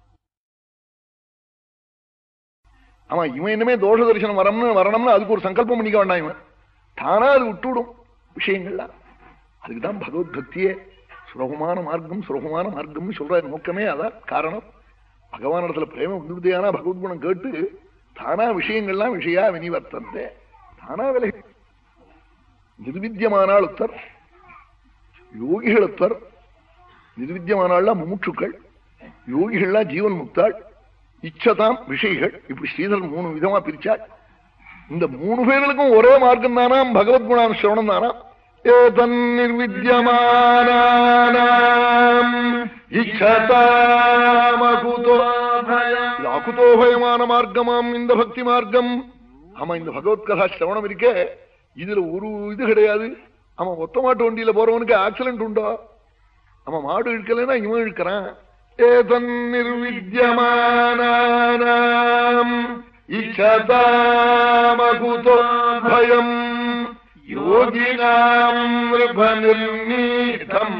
ஆமா இவன் இனிமே தோஷ தரிசனம் வரணும்னு வரணும்னு அதுக்கு ஒரு சங்கல்பம் பண்ணிக்க வேண்டாம் இவன் தானா அது விட்டுவிடும் விஷயங்கள்லாம் அதுக்குதான் பகவத்பக்தியே சுலபமான மார்க்கம் சுலபமான மார்க்கம்னு சொல்ற நோக்கமே அதான் காரணம் பகவான் இடத்துல பிரேமம் வந்துவிட்டேனா பகவத்குணம் கேட்டு தானா விஷயங்கள்லாம் விஷயா வினிவர்த்தந்தே தானா விலை நிர்வித்தியமானால் உத்தர் யோகிகள் உத்தர் நிர்வித்தியமானாள்லாம் முமுட்சுக்கள் யோகிகள்லாம் ஜீவன் முக்தாள் இச்சதாம் விஷயங்கள் இப்படி ஸ்ரீதரன் மூணு விதமா பிரிச்சாள் இந்த மூணு பேர்களுக்கும் ஒரே மார்க்கம் தானா பகவத்குணான் சிரவணம் தானா அகுதோபயமான மார்க்கமாம் இந்த பக்தி மார்க்கம் ஆமா இந்த பகவத்கதா சிரவணம் இருக்க இதுல ஒரு இது கிடையாது ஆமா ஒத்த மாட்டு வண்டியில போறவனுக்கு ஆக்சிடென்ட் உண்டோ ஆமா மாடு இழுக்கலன்னா இவன் இழுக்கிறான் ஏதன் நிர்வித்யமானம் இச்சதாமகுதோ பயம் யோகினாம் நிர்நீதம்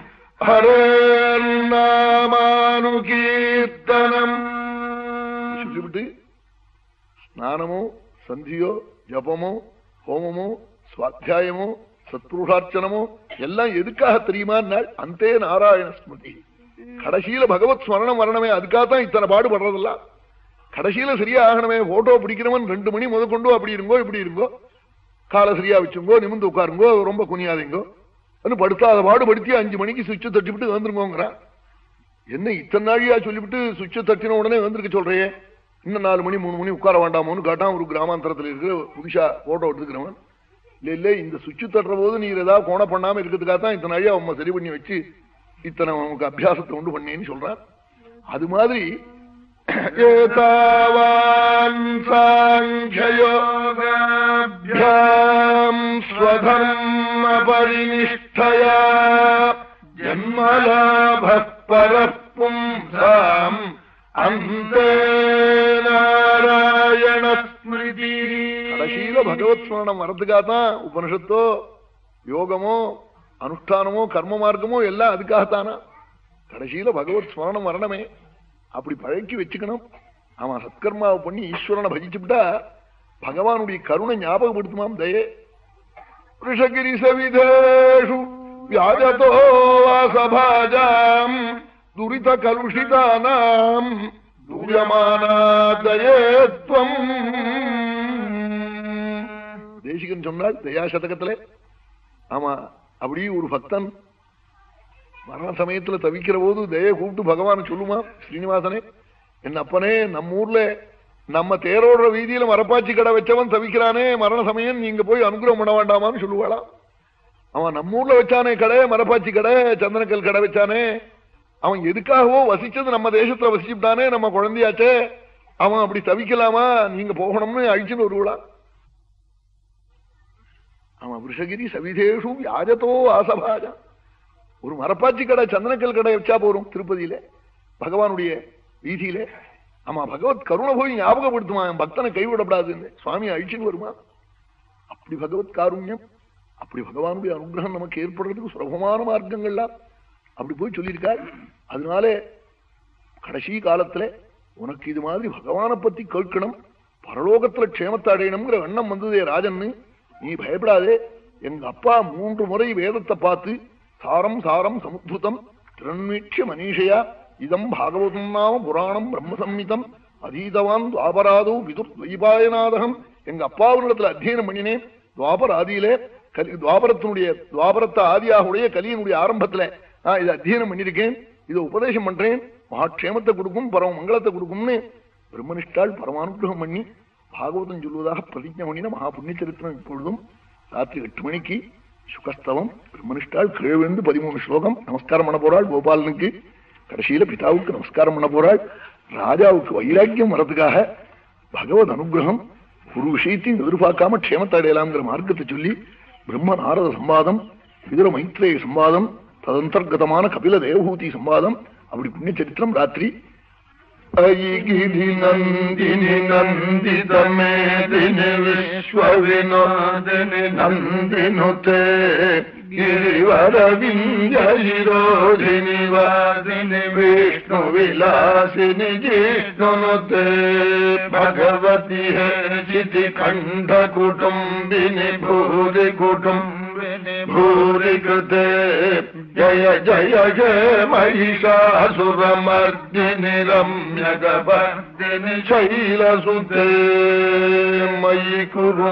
ஹரேநாமானுகீர்த்தனம் சொல்லிவிட்டு ஸ்நானமோ சந்தியோ ஜபமோ ஹோமமோ சுவாத்தியாயமோ சத்ருஷார்ச்சனமோ எல்லாம் எதுக்காக தெரியுமா அந்தே நாராயண ஸ்மிருதி கடைசியில பகவத் ஸ்மரணம் வரணுமே அதுக்காகத்தான் இத்தனை பாடுபடுறதெல்லாம் கடைசியில சரியா ஆகணுமே போட்டோ பிடிக்கிறவன் ரெண்டு மணி முத கொண்டு அப்படி இருங்கோ இப்படி இருங்கோ காலை சரியா வச்சுங்கோ நிமிந்து உட்காருங்கோ ரொம்ப குனியாதீங்கோ படுத்தாத பாடுபடுத்தி அஞ்சு மணிக்கு சுவிட்சை தட்டிவிட்டு வந்துருங்கோங்கிறான் என்ன இத்தனை நாழியா சொல்லிவிட்டு சுவிட்சை தட்டின உடனே வந்திருக்க சொல்றையே இன்னும் நாலு மணி மூணு மணி உட்கார வேண்டாமோன்னு கேட்டான் ஒரு கிராமாந்தரத்தில் இருக்கிற புதுசா போட்டோ எடுத்துக்கிறவன் இல்ல இல்ல இந்த சுவிட்சு தட்டுற போது நீர் ஏதாவது கோண பண்ணாம இருக்கிறதுக்காக தான் இத்தனை நாழியா உண்மை சரி பண்ணி வச்சு இத்தனை உனக்கு அபியாசத்தை உண்டு பண்ணேன்னு சொல்றான் அது மாதிரி ஏதாவான் சாங்கியோகாபியாம் ஸ்வதர்ம பரிநிஷ்டயா ஜன்மலாப பரப்பும்சாம் அந்தே நாராயண ஸ்மிருதி கடைசியில பகவத் ஸ்மரணம் வரதுக்காகத்தான் உபனிஷத்தோ யோகமோ அனுஷ்டானமோ கர்ம மார்க்கமோ எல்லாம் அதுக்காகத்தானா கடைசியில பகவத் ஸ்மரணம் வரணுமே அப்படி பழக்கி வச்சுக்கணும் ஆமா சத்கர்மாவை பண்ணி ஈஸ்வரனை பஜிச்சுட்டா பகவானுடைய கருணை ஞாபகப்படுத்துமாம் தயே ரிஷகிரி சவிதேஷு வியாஜதோ வாசபாஜாம் துரித கலுஷிதானாம் தூயமானாதயேத்வம் தேசிகன் சொன்னாள் தயா சதகத்துல ஆமா அப்படி ஒரு பக்தன் மரண சமயத்துல தவிக்கிற போது தய கூப்பிட்டு பகவான் சொல்லுமா ஸ்ரீனிவாசனே என் அப்பனே நம்ம ஊர்ல நம்ம தேரோடுற வீதியில மரப்பாச்சி கடை வச்சவன் தவிக்கிறானே மரண சமயம் நீங்க போய் அனுகிரகம் பண்ண வேண்டாமான்னு சொல்லுவாளாம் அவன் நம்ம ஊர்ல வச்சானே கடை மரப்பாச்சி கடை சந்தனக்கல் கடை வச்சானே அவன் எதுக்காகவோ வசிச்சது நம்ம தேசத்துல வசிச்சுட்டானே நம்ம குழந்தையாச்சே அவன் அப்படி தவிக்கலாமா நீங்க போகணும்னு அழிச்சுன்னு வருவா அவன் விஷகிரி சவிதேஷு வியாஜத்தோ ஆசபாஜா ஒரு மரப்பாச்சி கடை சந்தனக்கல் கடை வச்சா போறோம் திருப்பதியில பகவானுடைய வீதியில ஆமா பகவத் கருணை போய் ஞாபகப்படுத்துமா என் பக்தனை கைவிடப்படாதுன்னு சுவாமி அழிச்சுன்னு வருமா அப்படி பகவத் காருண்யம் அப்படி பகவானுடைய அனுகிரகம் நமக்கு ஏற்படுறதுக்கு சுலபமான மார்க்கங்கள்லாம் அப்படி போய் சொல்லியிருக்கார் அதனாலே கடைசி காலத்துல உனக்கு இது மாதிரி பகவானை பத்தி கேட்கணும் பரலோகத்துல க்ஷேமத்தை அடையணுங்கிற எண்ணம் வந்ததே ராஜன்னு நீ பயப்படாதே எங்க அப்பா மூன்று முறை வேதத்தை பார்த்து சாரம் சாரம் சமுத்ருதம் திருநீட்சிய மனிஷையா இதம் பாகவதம் நாம புராணம் பிரம்மசம்மிதம் அதீதவான் துவாபராதோ விதுர் வைபாயநாதகம் எங்க அப்பாவினிடத்துல அத்தியனம் பண்ணினேன் துவாபர ஆதியிலே கலி துவாபரத்தினுடைய துவாபரத்த ஆதியாக உடைய கலியினுடைய ஆரம்பத்துல நான் இதை அத்தியனம் பண்ணிருக்கேன் இதை உபதேசம் பண்றேன் மகாட்சேமத்தை கொடுக்கும் பரம மங்களத்தை கொடுக்கும்னு பிரம்மனிஷ்டால் பரமானுகிரகம் பண்ணி பாகவதம் சொல்வதாக பிரதிஜை பண்ணின மகா புண்ணிய சரித்திரம் இப்பொழுதும் ராத்திரி எட்டு மணிக்கு சுகஸ்தவம் பிரம்மனிஷ்டால் கீழே விழுந்து பதிமூணு ஸ்லோகம் நமஸ்காரம் பண்ண போறாள் கோபாலனுக்கு கடைசியில பிதாவுக்கு நமஸ்காரம் பண்ண போறாள் ராஜாவுக்கு வைராக்கியம் வரதுக்காக பகவத் அனுகிரகம் ஒரு விஷயத்தையும் எதிர்பார்க்காம க்ஷேமத்தை அடையலாம்ங்கிற மார்க்கத்தை சொல்லி பிரம்ம நாரத சம்பாதம் விதுர மைத்ரேய சம்பாதம் ததந்தர்கதமான கபில தேவபூதி சம்பாதம் அப்படி புண்ணிய சரித்திரம் ராத்திரி गिरि नन्दिनि नन्दितमेदिनि विश्वविनोदिनि नन्दिनुते गिरिवरविञ्जशिरोधिनि वादिनि विष्णुविलासिनि जिष्णुनुते भगवति हे चितिकण्ठकुटुम्बिनि भूरि कुटुम्बिनि भूरि कृते जय जय जय महिषासुरमर्दिनि रम्यगवर्दिनि शैलसुते मयि कुरु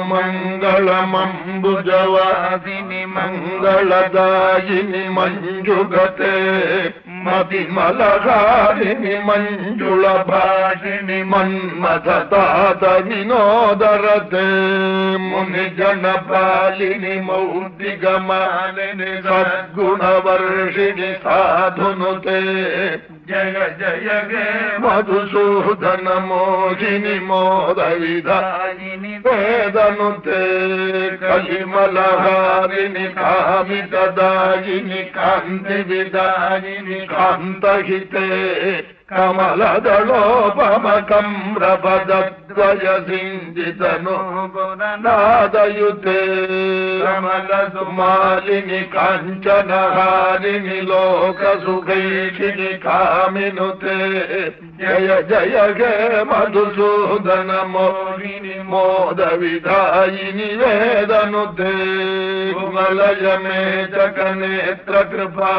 मङ्गलमम्बुजवादिनि मङ्गलदायिनि मञ्जुगते मतिमलहारिणि मञ्जुलभाषिणि मन्मथतात विनोदरते मुनिजनपालिनि मौद्रिगमालिनि सद्गुणवर्षिणि साधुनुते जय जय गे मधुसूदन मोहिनि मोदविधायिनि वेदनुते कलिमलहारिणि कामितदायिनि कान्तिविदायिनि कान्तहिते कमलदलोपमकम्रपदद्वय सिञ्जितनु गुणनादयुते कमलसुमालिनि काञ्चनहारिणि लोकसुखैषिणि कामिनुते जय जय हे मधुसूदन मोहिनि मोदविधायिनि वेदनुते कुमलय मे जगनेत्रकृपा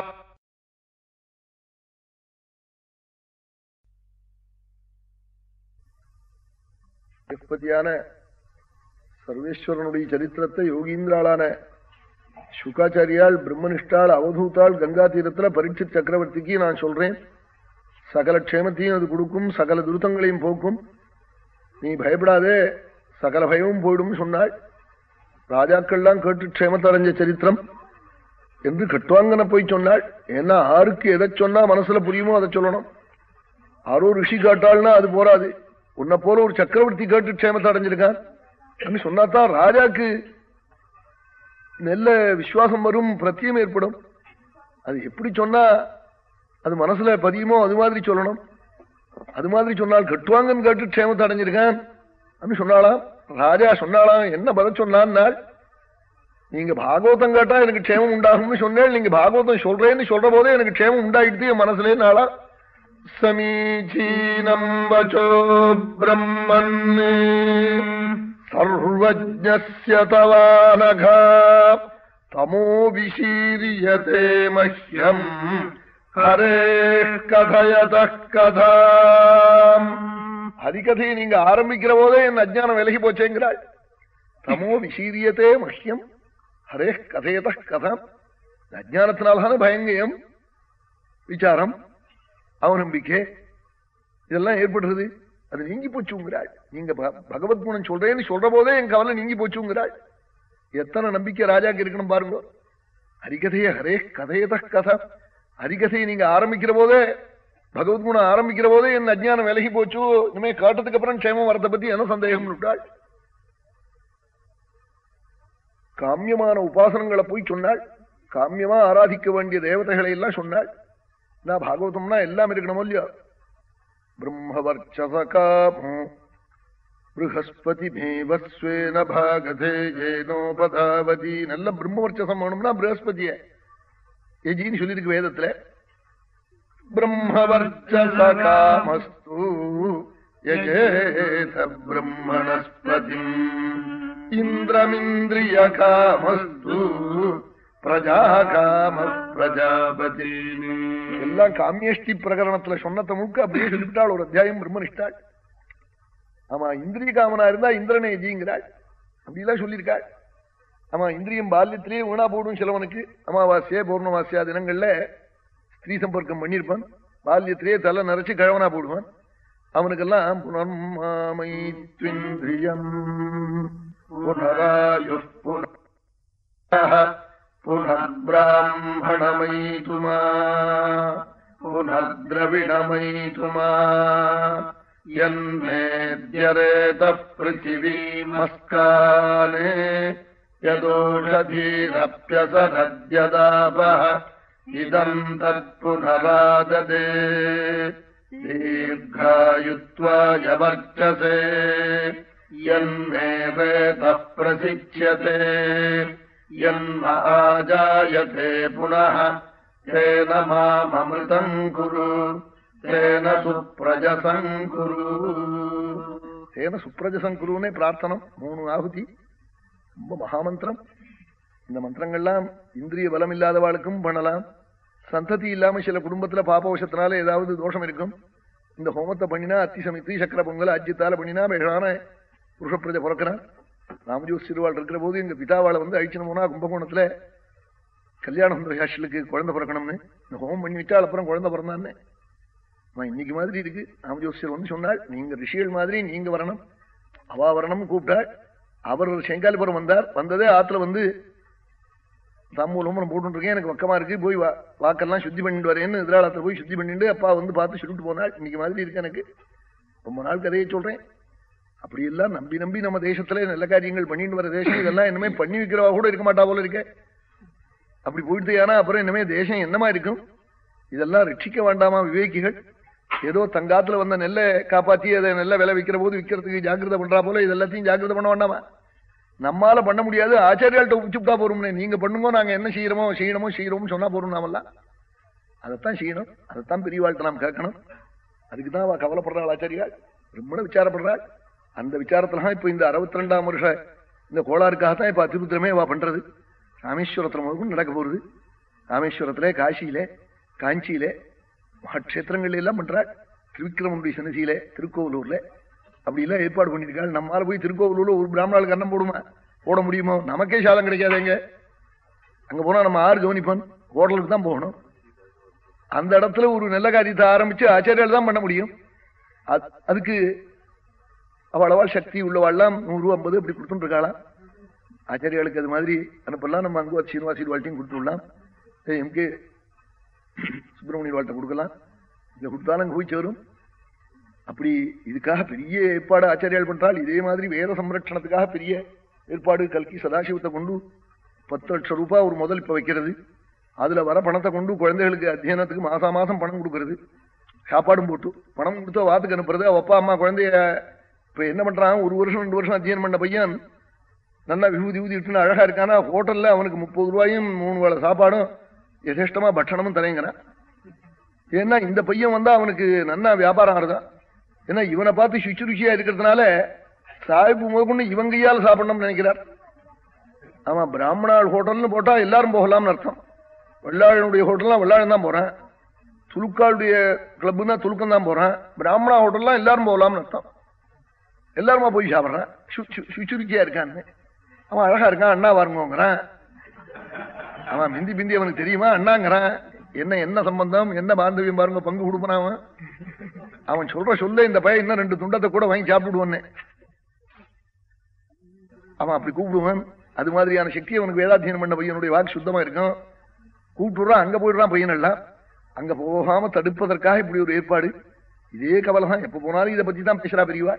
யக்பதியான சர்வேஸ்வரனுடைய சரித்திரத்தை யோகீந்திராளான சுகாச்சாரியால் பிரம்மனிஷ்டால் அவதூத்தாள் கங்கா தீரத்துல பரீட்சித் சக்கரவர்த்திக்கு நான் சொல்றேன் சகல க்ஷேமத்தையும் அது கொடுக்கும் சகல துருத்தங்களையும் போக்கும் நீ பயப்படாதே சகல பயமும் போயிடும் சொன்னாள் ராஜாக்கள்லாம் கேட்டு க்ஷேமத்தை அடைஞ்ச சரித்திரம் என்று கட்டுவாங்கன போய் சொன்னாள் ஏன்னா ஆருக்கு எதை சொன்னா மனசுல புரியுமோ அதை சொல்லணும் ஆரோ ரிஷி காட்டாள்னா அது போராது உன்னை போல ஒரு சக்கரவர்த்தி கேட்டு க்ஷேமத்தை அடைஞ்சிருக்கான் அப்படின்னு சொன்னாதான் ராஜாக்கு நெல்ல விசுவாசம் வரும் பிரத்தியம் ஏற்படும் அது எப்படி சொன்னா அது மனசுல பதியுமோ அது மாதிரி சொல்லணும் அது மாதிரி சொன்னால் கட்டுவாங்கன்னு கேட்டு க்ஷேமத்தை அடைஞ்சிருக்கான் அப்படின்னு சொன்னாலாம் ராஜா சொன்னாலாம் என்ன பதில் சொன்னான் நீங்க பாகவதம் கேட்டா எனக்கு க்ஷேமம் உண்டாகும்னு சொன்னேன் நீங்க பாகவதம் சொல்றேன்னு சொல்ற போதே எனக்கு க்ஷேமம் உண்டாயிடுது என் மனசுலே நாளா சமீச்சீனம் வச்சோ பிரம்மன் சர்வஜ்ஞஸ்ய தவானகா தமோ விசீரியதே மஹ்யம் ஹரே கதயத கதாம் ஹரிகதையை நீங்க ஆரம்பிக்கிற போதே என் அஜ்ஞானம் விலகி போச்சேங்கிறாள் தமோ விசீரியத்தே மஹ்யம் ஹரே கதையத கதாம் அஜானத்தினால்தான பயங்கயம் விசாரம் அவநம்பிக்கை இதெல்லாம் ஏற்படுறது அது நீங்கி போச்சுங்கிறாள் நீங்க பகவத் குணம் சொல்றேன்னு சொல்ற போதே என் கவலை நீங்கி போச்சுங்கிறாள் எத்தனை நம்பிக்கை ராஜாக்கு இருக்கணும் பாருங்க ஹரிகதைய ஹரே கதையத கதை ஹரிகதையை நீங்க ஆரம்பிக்கிற போதே பகவத்குணம் ஆரம்பிக்கிற போதே என் அஜ்ஞானம் விலகி போச்சு இனிமே காட்டத்துக்கு அப்புறம் க்ஷேமம் வரத்தை பத்தி என்ன சந்தேகம் விட்டாள் காமியமான உபாசனங்களை போய் சொன்னாள் காமியமா ஆராதிக்க வேண்டிய தேவதைகளை எல்லாம் சொன்னாள் நான் பாகவதம்னா எல்லாம் இருக்கணும் இல்லையா பிரம்மவர்ச்சசகாமோ ப்ரஹஸ்பதிமேவஸ்வேன பாகதே ஏனோபதாவதி நல்ல பிரம்மவர்ச்சசம் வேணும்னா பிரகஸ்பதிய எஜின்னு சொல்லியிருக்கு வேதத்துல பிரம்மவர்ச்சசகாமஸ்து யஜேத பிரம்மணஸ்பதிம் இந்திரமிந்திரியகாமஸ்து பிரஜாகாம பிரஜாபதி எல்லாம் காமியஷ்டி பிரகரணத்துல சொன்னத முழுக்க அப்படியே சொல்லிவிட்டாள் ஒரு அத்தியாயம் பிரம்மனிஷ்டாள் ஆமா இந்திரிய காமனா இருந்தா இந்திரனை எஜிங்கிறாள் அப்படிலாம் சொல்லியிருக்காள் ஆமா இந்திரியம் பால்யத்திலேயே வீணா போடும் சிலவனுக்கு அமாவாசையா பௌர்ணமாசியா தினங்கள்ல ஸ்திரீ சம்பர்க்கம் பண்ணிருப்பான் பால்யத்திலேயே தலை நிறைச்சு கிழவனா போடுவான் அவனுக்கெல்லாம் புனர்மாமைத்விந்திரியம் புனராயு புனர்பிராமணமைதுமா புனர்திரவிணமைதுமா யன்னேத்யரேத பிருத்திவீமஸ்கானே யதோஷதீரப்யசரத்யதாபः இதம் தத்புனராததே दीर्घायुत्वाय वर्चसे यन्मे वेदः प्रशिक्ष्यते यन्म आजायते पुनः तेन माममृतम् कुरु तेन सुप्रजसङ्कुरु தேன சுப்ரஜசங்குருனே பிரார்த்தனம் மூணு ஆகுதி ரொம்ப மகாமந்திரம் இந்த மந்திரங்கள்லாம் இந்திரிய பலம் இல்லாதவாளுக்கும் பண்ணலாம் சந்ததி இல்லாம சில குடும்பத்துல பாபவசத்தினால ஏதாவது தோஷம் இருக்கும் இந்த ஹோமத்தை பண்ணினா அத்தி சமித்தி சக்கர பொங்கல் அஜித்தால பண்ணினா மேலான புருஷப்பிரஜ பிறக்கிறான் ராமஜோஸ் சிறுவாள் இருக்கிற போது எங்க பிதாவாளை வந்து அழிச்சுன்னு போனா கும்பகோணத்துல கல்யாணம் ஹாஸ்டலுக்கு குழந்தை பிறக்கணும்னு இந்த ஹோமம் பண்ணி விட்டால் அப்புறம் குழந்தை பிறந்தான்னு இன்னைக்கு மாதிரி இருக்கு ராமஜோசியர் வந்து சொன்னாள் நீங்க ரிஷிகள் மாதிரி நீங்க வரணும் அவா வரணும் கூப்பிட்டாள் அவர் செங்காலிபுரம் வந்தார் வந்ததே ஆத்துல வந்து தாம்பூலம் போட்டு இருக்கேன் எனக்கு பக்கமா இருக்கு போய் வாக்கெல்லாம் சுத்தி பண்ணிட்டு வரேன்னு எதிராளத்தை போய் சுத்தி பண்ணிட்டு அப்பா வந்து பார்த்து சொல்லிட்டு போனாள் இன்னைக்கு மாதிரி இருக்கு எனக்கு ரொம்ப நாள் கதையை சொல்றேன் அப்படி எல்லாம் நம்பி நம்பி நம்ம தேசத்துல நல்ல காரியங்கள் பண்ணிட்டு வர தேசம் இதெல்லாம் இனிமே பண்ணி வைக்கிறவா கூட இருக்க மாட்டா போல இருக்க அப்படி போயிட்டு ஏன்னா அப்புறம் இனிமே தேசம் என்னமா இருக்கும் இதெல்லாம் ரட்சிக்க வேண்டாமா விவேகிகள் ஏதோ தங்காத்துல வந்த நெல்லை காப்பாத்தி அதை நெல்லை விலை விற்கிற போது விற்கிறதுக்கு ஜாக்கிரதை பண்றா போல இது எல்லாத்தையும் ஜாக்கிரதை பண்ண வேண்டாமா நம்மால பண்ண முடியாது ஆச்சாரியால்கிட்ட உச்சுட்டா போறோம்னே நீங்க பண்ணுங்க நாங்க என்ன செய்யறோமோ செய்யணுமோ செய்யறோம்னு சொன்னா போறோம் நாமெல்லாம் அதைத்தான் செய்யணும் அதைத்தான் பெரியவாழ்கிட்ட நாம் கேட்கணும் அதுக்குதான் அவ கவலைப்படுறாள் ஆச்சாரியாள் ரொம்ப விசாரப்படுறாள் அந்த விசாரத்துலதான் இப்ப இந்த அறுபத்தி ரெண்டாம் வருஷ இந்த கோளாறுக்காகத்தான் இப்ப அதிருத்திரமே அவ பண்றது ராமேஸ்வரத்துல முதற்கும் நடக்க போறது ராமேஸ்வரத்துல காசியில காஞ்சியில மகக்ஷேத்திரங்கள்ல எல்லாம் பண்றாள் திருவிக்கிரமனுடைய சன்னதியில திருக்கோவிலூர்ல அப்படி எல்லாம் ஏற்பாடு பண்ணிருக்காள் நம்மால போய் திருக்கோவிலூர்ல ஒரு பிராமணாளுக்கு அன்னம் போடுமா போட முடியுமோ நமக்கே சாலம் கிடைக்காதுங்க அங்க போனா நம்ம ஆறு கவனிப்போம் ஹோட்டலுக்கு தான் போகணும் அந்த இடத்துல ஒரு நல்ல காரியத்தை ஆரம்பிச்சு ஆச்சாரியால் தான் பண்ண முடியும் அதுக்கு அவளவாள் சக்தி உள்ளவாள்லாம் நூறு ஐம்பது அப்படி கொடுத்துட்டு இருக்காளாம் ஆச்சாரியாளுக்கு அது மாதிரி அனுப்பலாம் நம்ம அங்குவா சீனிவாசி வாழ்க்கையும் கொடுத்துடலாம் எம்கே சுப்பிரமணிய வாழ்க்கை கொடுக்கலாம் இதை கொடுத்தாலும் குவிச்சு வரும் அப்படி இதுக்காக பெரிய ஏற்பாடு ஆச்சாரியால் பண்றால் இதே மாதிரி வேத சம்ரட்சணத்துக்காக பெரிய ஏற்பாடு கல்கி சதாசிவத்தை கொண்டு பத்து லட்சம் ரூபாய் ஒரு முதல் இப்ப வைக்கிறது அதுல வர பணத்தை கொண்டு குழந்தைகளுக்கு அத்தியனத்துக்கு மாசா மாசம் பணம் கொடுக்கறது சாப்பாடும் போட்டு பணம் கொடுத்தா வாத்துக்கு அனுப்புறது அவ அப்பா அம்மா குழந்தைய இப்ப என்ன பண்றான் ஒரு வருஷம் ரெண்டு வருஷம் அத்தியனம் பண்ண பையன் நல்லா விபூதி ஊதி விட்டுன்னு அழகா இருக்கானா ஹோட்டல்ல அவனுக்கு முப்பது ரூபாயும் மூணு வேளை சாப்பாடும் யதேஷ்டமா பட்சணமும் தரையங்கிறான் ஏன்னா இந்த பையன் வந்தா அவனுக்கு நல்லா வியாபாரம் ஆறுதான் ஏன்னா இவனை பார்த்து சுச்சுருச்சியா இருக்கிறதுனால சாய்ப்பு முதற்கொண்டு இவன் கையால் சாப்பிடணும்னு நினைக்கிறார் ஆமா பிராமணாள் ஹோட்டல்னு போட்டா எல்லாரும் போகலாம்னு அர்த்தம் வெள்ளாளனுடைய ஹோட்டல்லாம் வெள்ளாளன் தான் போறேன் துலுக்காளுடைய கிளப்புன்னா துலுக்கம் தான் போறேன் பிராமணா ஹோட்டல்லாம் எல்லாரும் போகலாம்னு அர்த்தம் எல்லாருமா போய் சாப்பிட்றேன் சுச்சுருச்சியா இருக்கான்னு அவன் அழகா இருக்கான் அண்ணா வாருங்கிறான் அவன் மிந்தி பிந்தி அவனுக்கு தெரியுமா அண்ணாங்கிறான் என்ன என்ன சம்பந்தம் என்ன பாந்தவியம் பாருங்க பங்கு கொடுப்பான் அவன் அவன் சொல்ற சொல்ல இந்த பையன் இன்னும் ரெண்டு துண்டத்தை கூட வாங்கி சாப்பிடுவானே அவன் அப்படி கூப்பிடுவான் அது மாதிரியான சக்தி அவனுக்கு வேதாத்தியனம் பண்ண பையனுடைய வாக்கு சுத்தமா இருக்கும் கூப்பிட்டுறான் அங்க போயிடுறான் பையன் எல்லாம் அங்க போகாம தடுப்பதற்காக இப்படி ஒரு ஏற்பாடு இதே கவலை தான் எப்ப போனாலும் இதை பத்தி தான் பேசுறா பெரியவா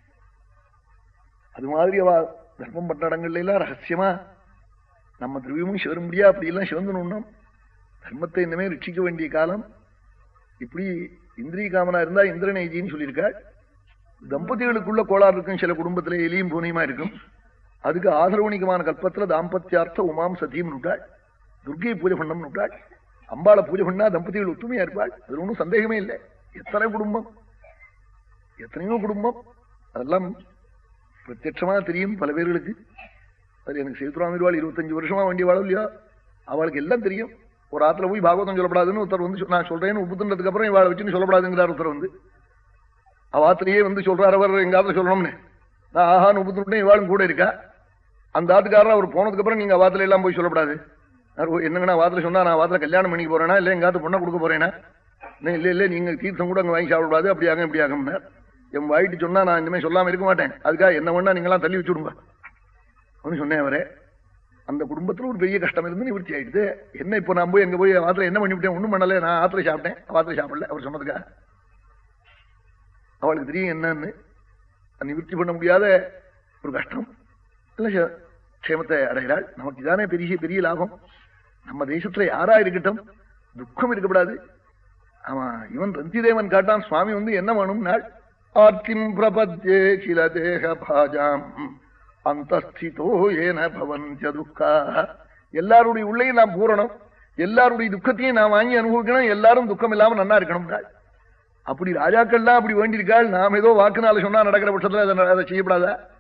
அது மாதிரி அவ தர்மம் பட்ட இடங்கள்ல எல்லாம் ரகசியமா நம்ம திரவியமும் சிவர முடியா அப்படி எல்லாம் சிவந்தணும் தர்மத்தை இன்னமே ரட்சிக்க வேண்டிய காலம் இப்படி இந்திரிய காமனா இருந்தா இந்திரநேஜின்னு சொல்லியிருக்காள் தம்பதிகளுக்குள்ள கோளாறு இருக்கும் சில குடும்பத்துல எலியும் பூனையுமா இருக்கும் அதுக்கு ஆதரவணிகமான கல்பத்துல தாம்பத்தியார்த்த உமாம் சத்தியம் விட்டாள் துர்கை பூஜை பண்ணம் விட்டாள் அம்பாளை பூஜை பண்ணா தம்பதிகள் ஒத்துமையா இருப்பாள் அது ஒன்றும் சந்தேகமே இல்லை எத்தனை குடும்பம் எத்தனையோ குடும்பம் அதெல்லாம் பிரத்யட்சமா தெரியும் பல பேர்களுக்கு அது எனக்கு சேத்துராமிருவாள் இருபத்தஞ்சு வருஷமா வண்டி வாழும் இல்லையா அவளுக்கு எல்லாம் தெரியும் ஒரு ஆத்துல போய் பாகவதம் சொல்லப்படாதுன்னு ஒருத்தர் வந்து சொ- நான் சொல்றேன்னு ஒப்புத்துன்றதுக்கு அப்புறம் இவாளை வச்சுன்னு சொல்லப்படாதுங்கிறார் ஒருத்தர் வந்து அவாத்திலேயே வந்து சொல்றாரு அவர் எங்க ஆத்துல சொல்லணும்னு நான் ஆஹான்னு ஒப்புத்துட்டேன் இவாளும் கூட இருக்கா அந்த ஆத்துக்காரர் அவர் போனதுக்கு அப்புறம் நீங்க வாத்துல எல்லாம் போய் சொல்லப்படாது நான் ஓ, என்னங்க நான் வாத்துல சொன்னா நான் வாத்துல கல்யாணம் பண்ணிக்க போறேனா இல்ல எங்காத்து பொண்ணை கொடுக்க போறேனா இல்ல இல்ல இல்ல நீங்க தீர்த்தம் கூட அங்க வாங்கி சாப்பிடக்கூடாது அப்படி ஆகும் இப்படி ஆகும் என் வாயிட்டு சொன்னா நான் இனிமே சொல்லாம இருக்க மாட்டேன் அதுக்காக என்ன வேணா நீங்களாம் தள்ளி வச்சுடுங்க அப்படின்னு சொன்னேன் அவரே அந்த குடும்பத்துல ஒரு பெரிய கஷ்டம் இருந்து நிவர்த்தி ஆயிடுது என்ன இப்போ நான் போய் எங்க போய் ஆத்துல என்ன பண்ணிவிட்டேன் ஒண்ணும் பண்ணல நான் ஆத்துல சாப்பிட்டேன் ஆத்துல சாப்பிடல அவர் சொன்னதுக்காக அவளுக்கு தெரியும் என்னன்னு அது நிவர்த்தி பண்ண முடியாத ஒரு கஷ்டம் இல்ல ச- க்ஷேமத்தை அடைகிறாள் நமக்கு இதானே பெரிய பெரிய லாபம் நம்ம தேசத்துல யாரா இருக்கட்டும் துக்கம் இருக்கப்படாது அவன் இவன் ரந்திதேவன் காட்டான் சுவாமி வந்து என்ன வேணும் நாள் ஆர்த்திம் பிரபத்யே கில தேக பாஜாம் அந்தஸ்திதோ ஏன பவஞ்ச துக்கா எல்லாருடைய உள்ளேயும் நான் பூரணம் எல்லாருடைய துக்கத்தையும் நான் வாங்கி அனுபவிக்கணும் எல்லாரும் துக்கம் இல்லாம நன்னா இருக்கணும் நாள் அப்படி ராஜாக்கள்லாம் அப்படி வேண்டியிருக்காள் நாம் ஏதோ வாக்குனால சொன்னா நடக்கிற பட்சத்துல அதை அதை செய்யப்படாதா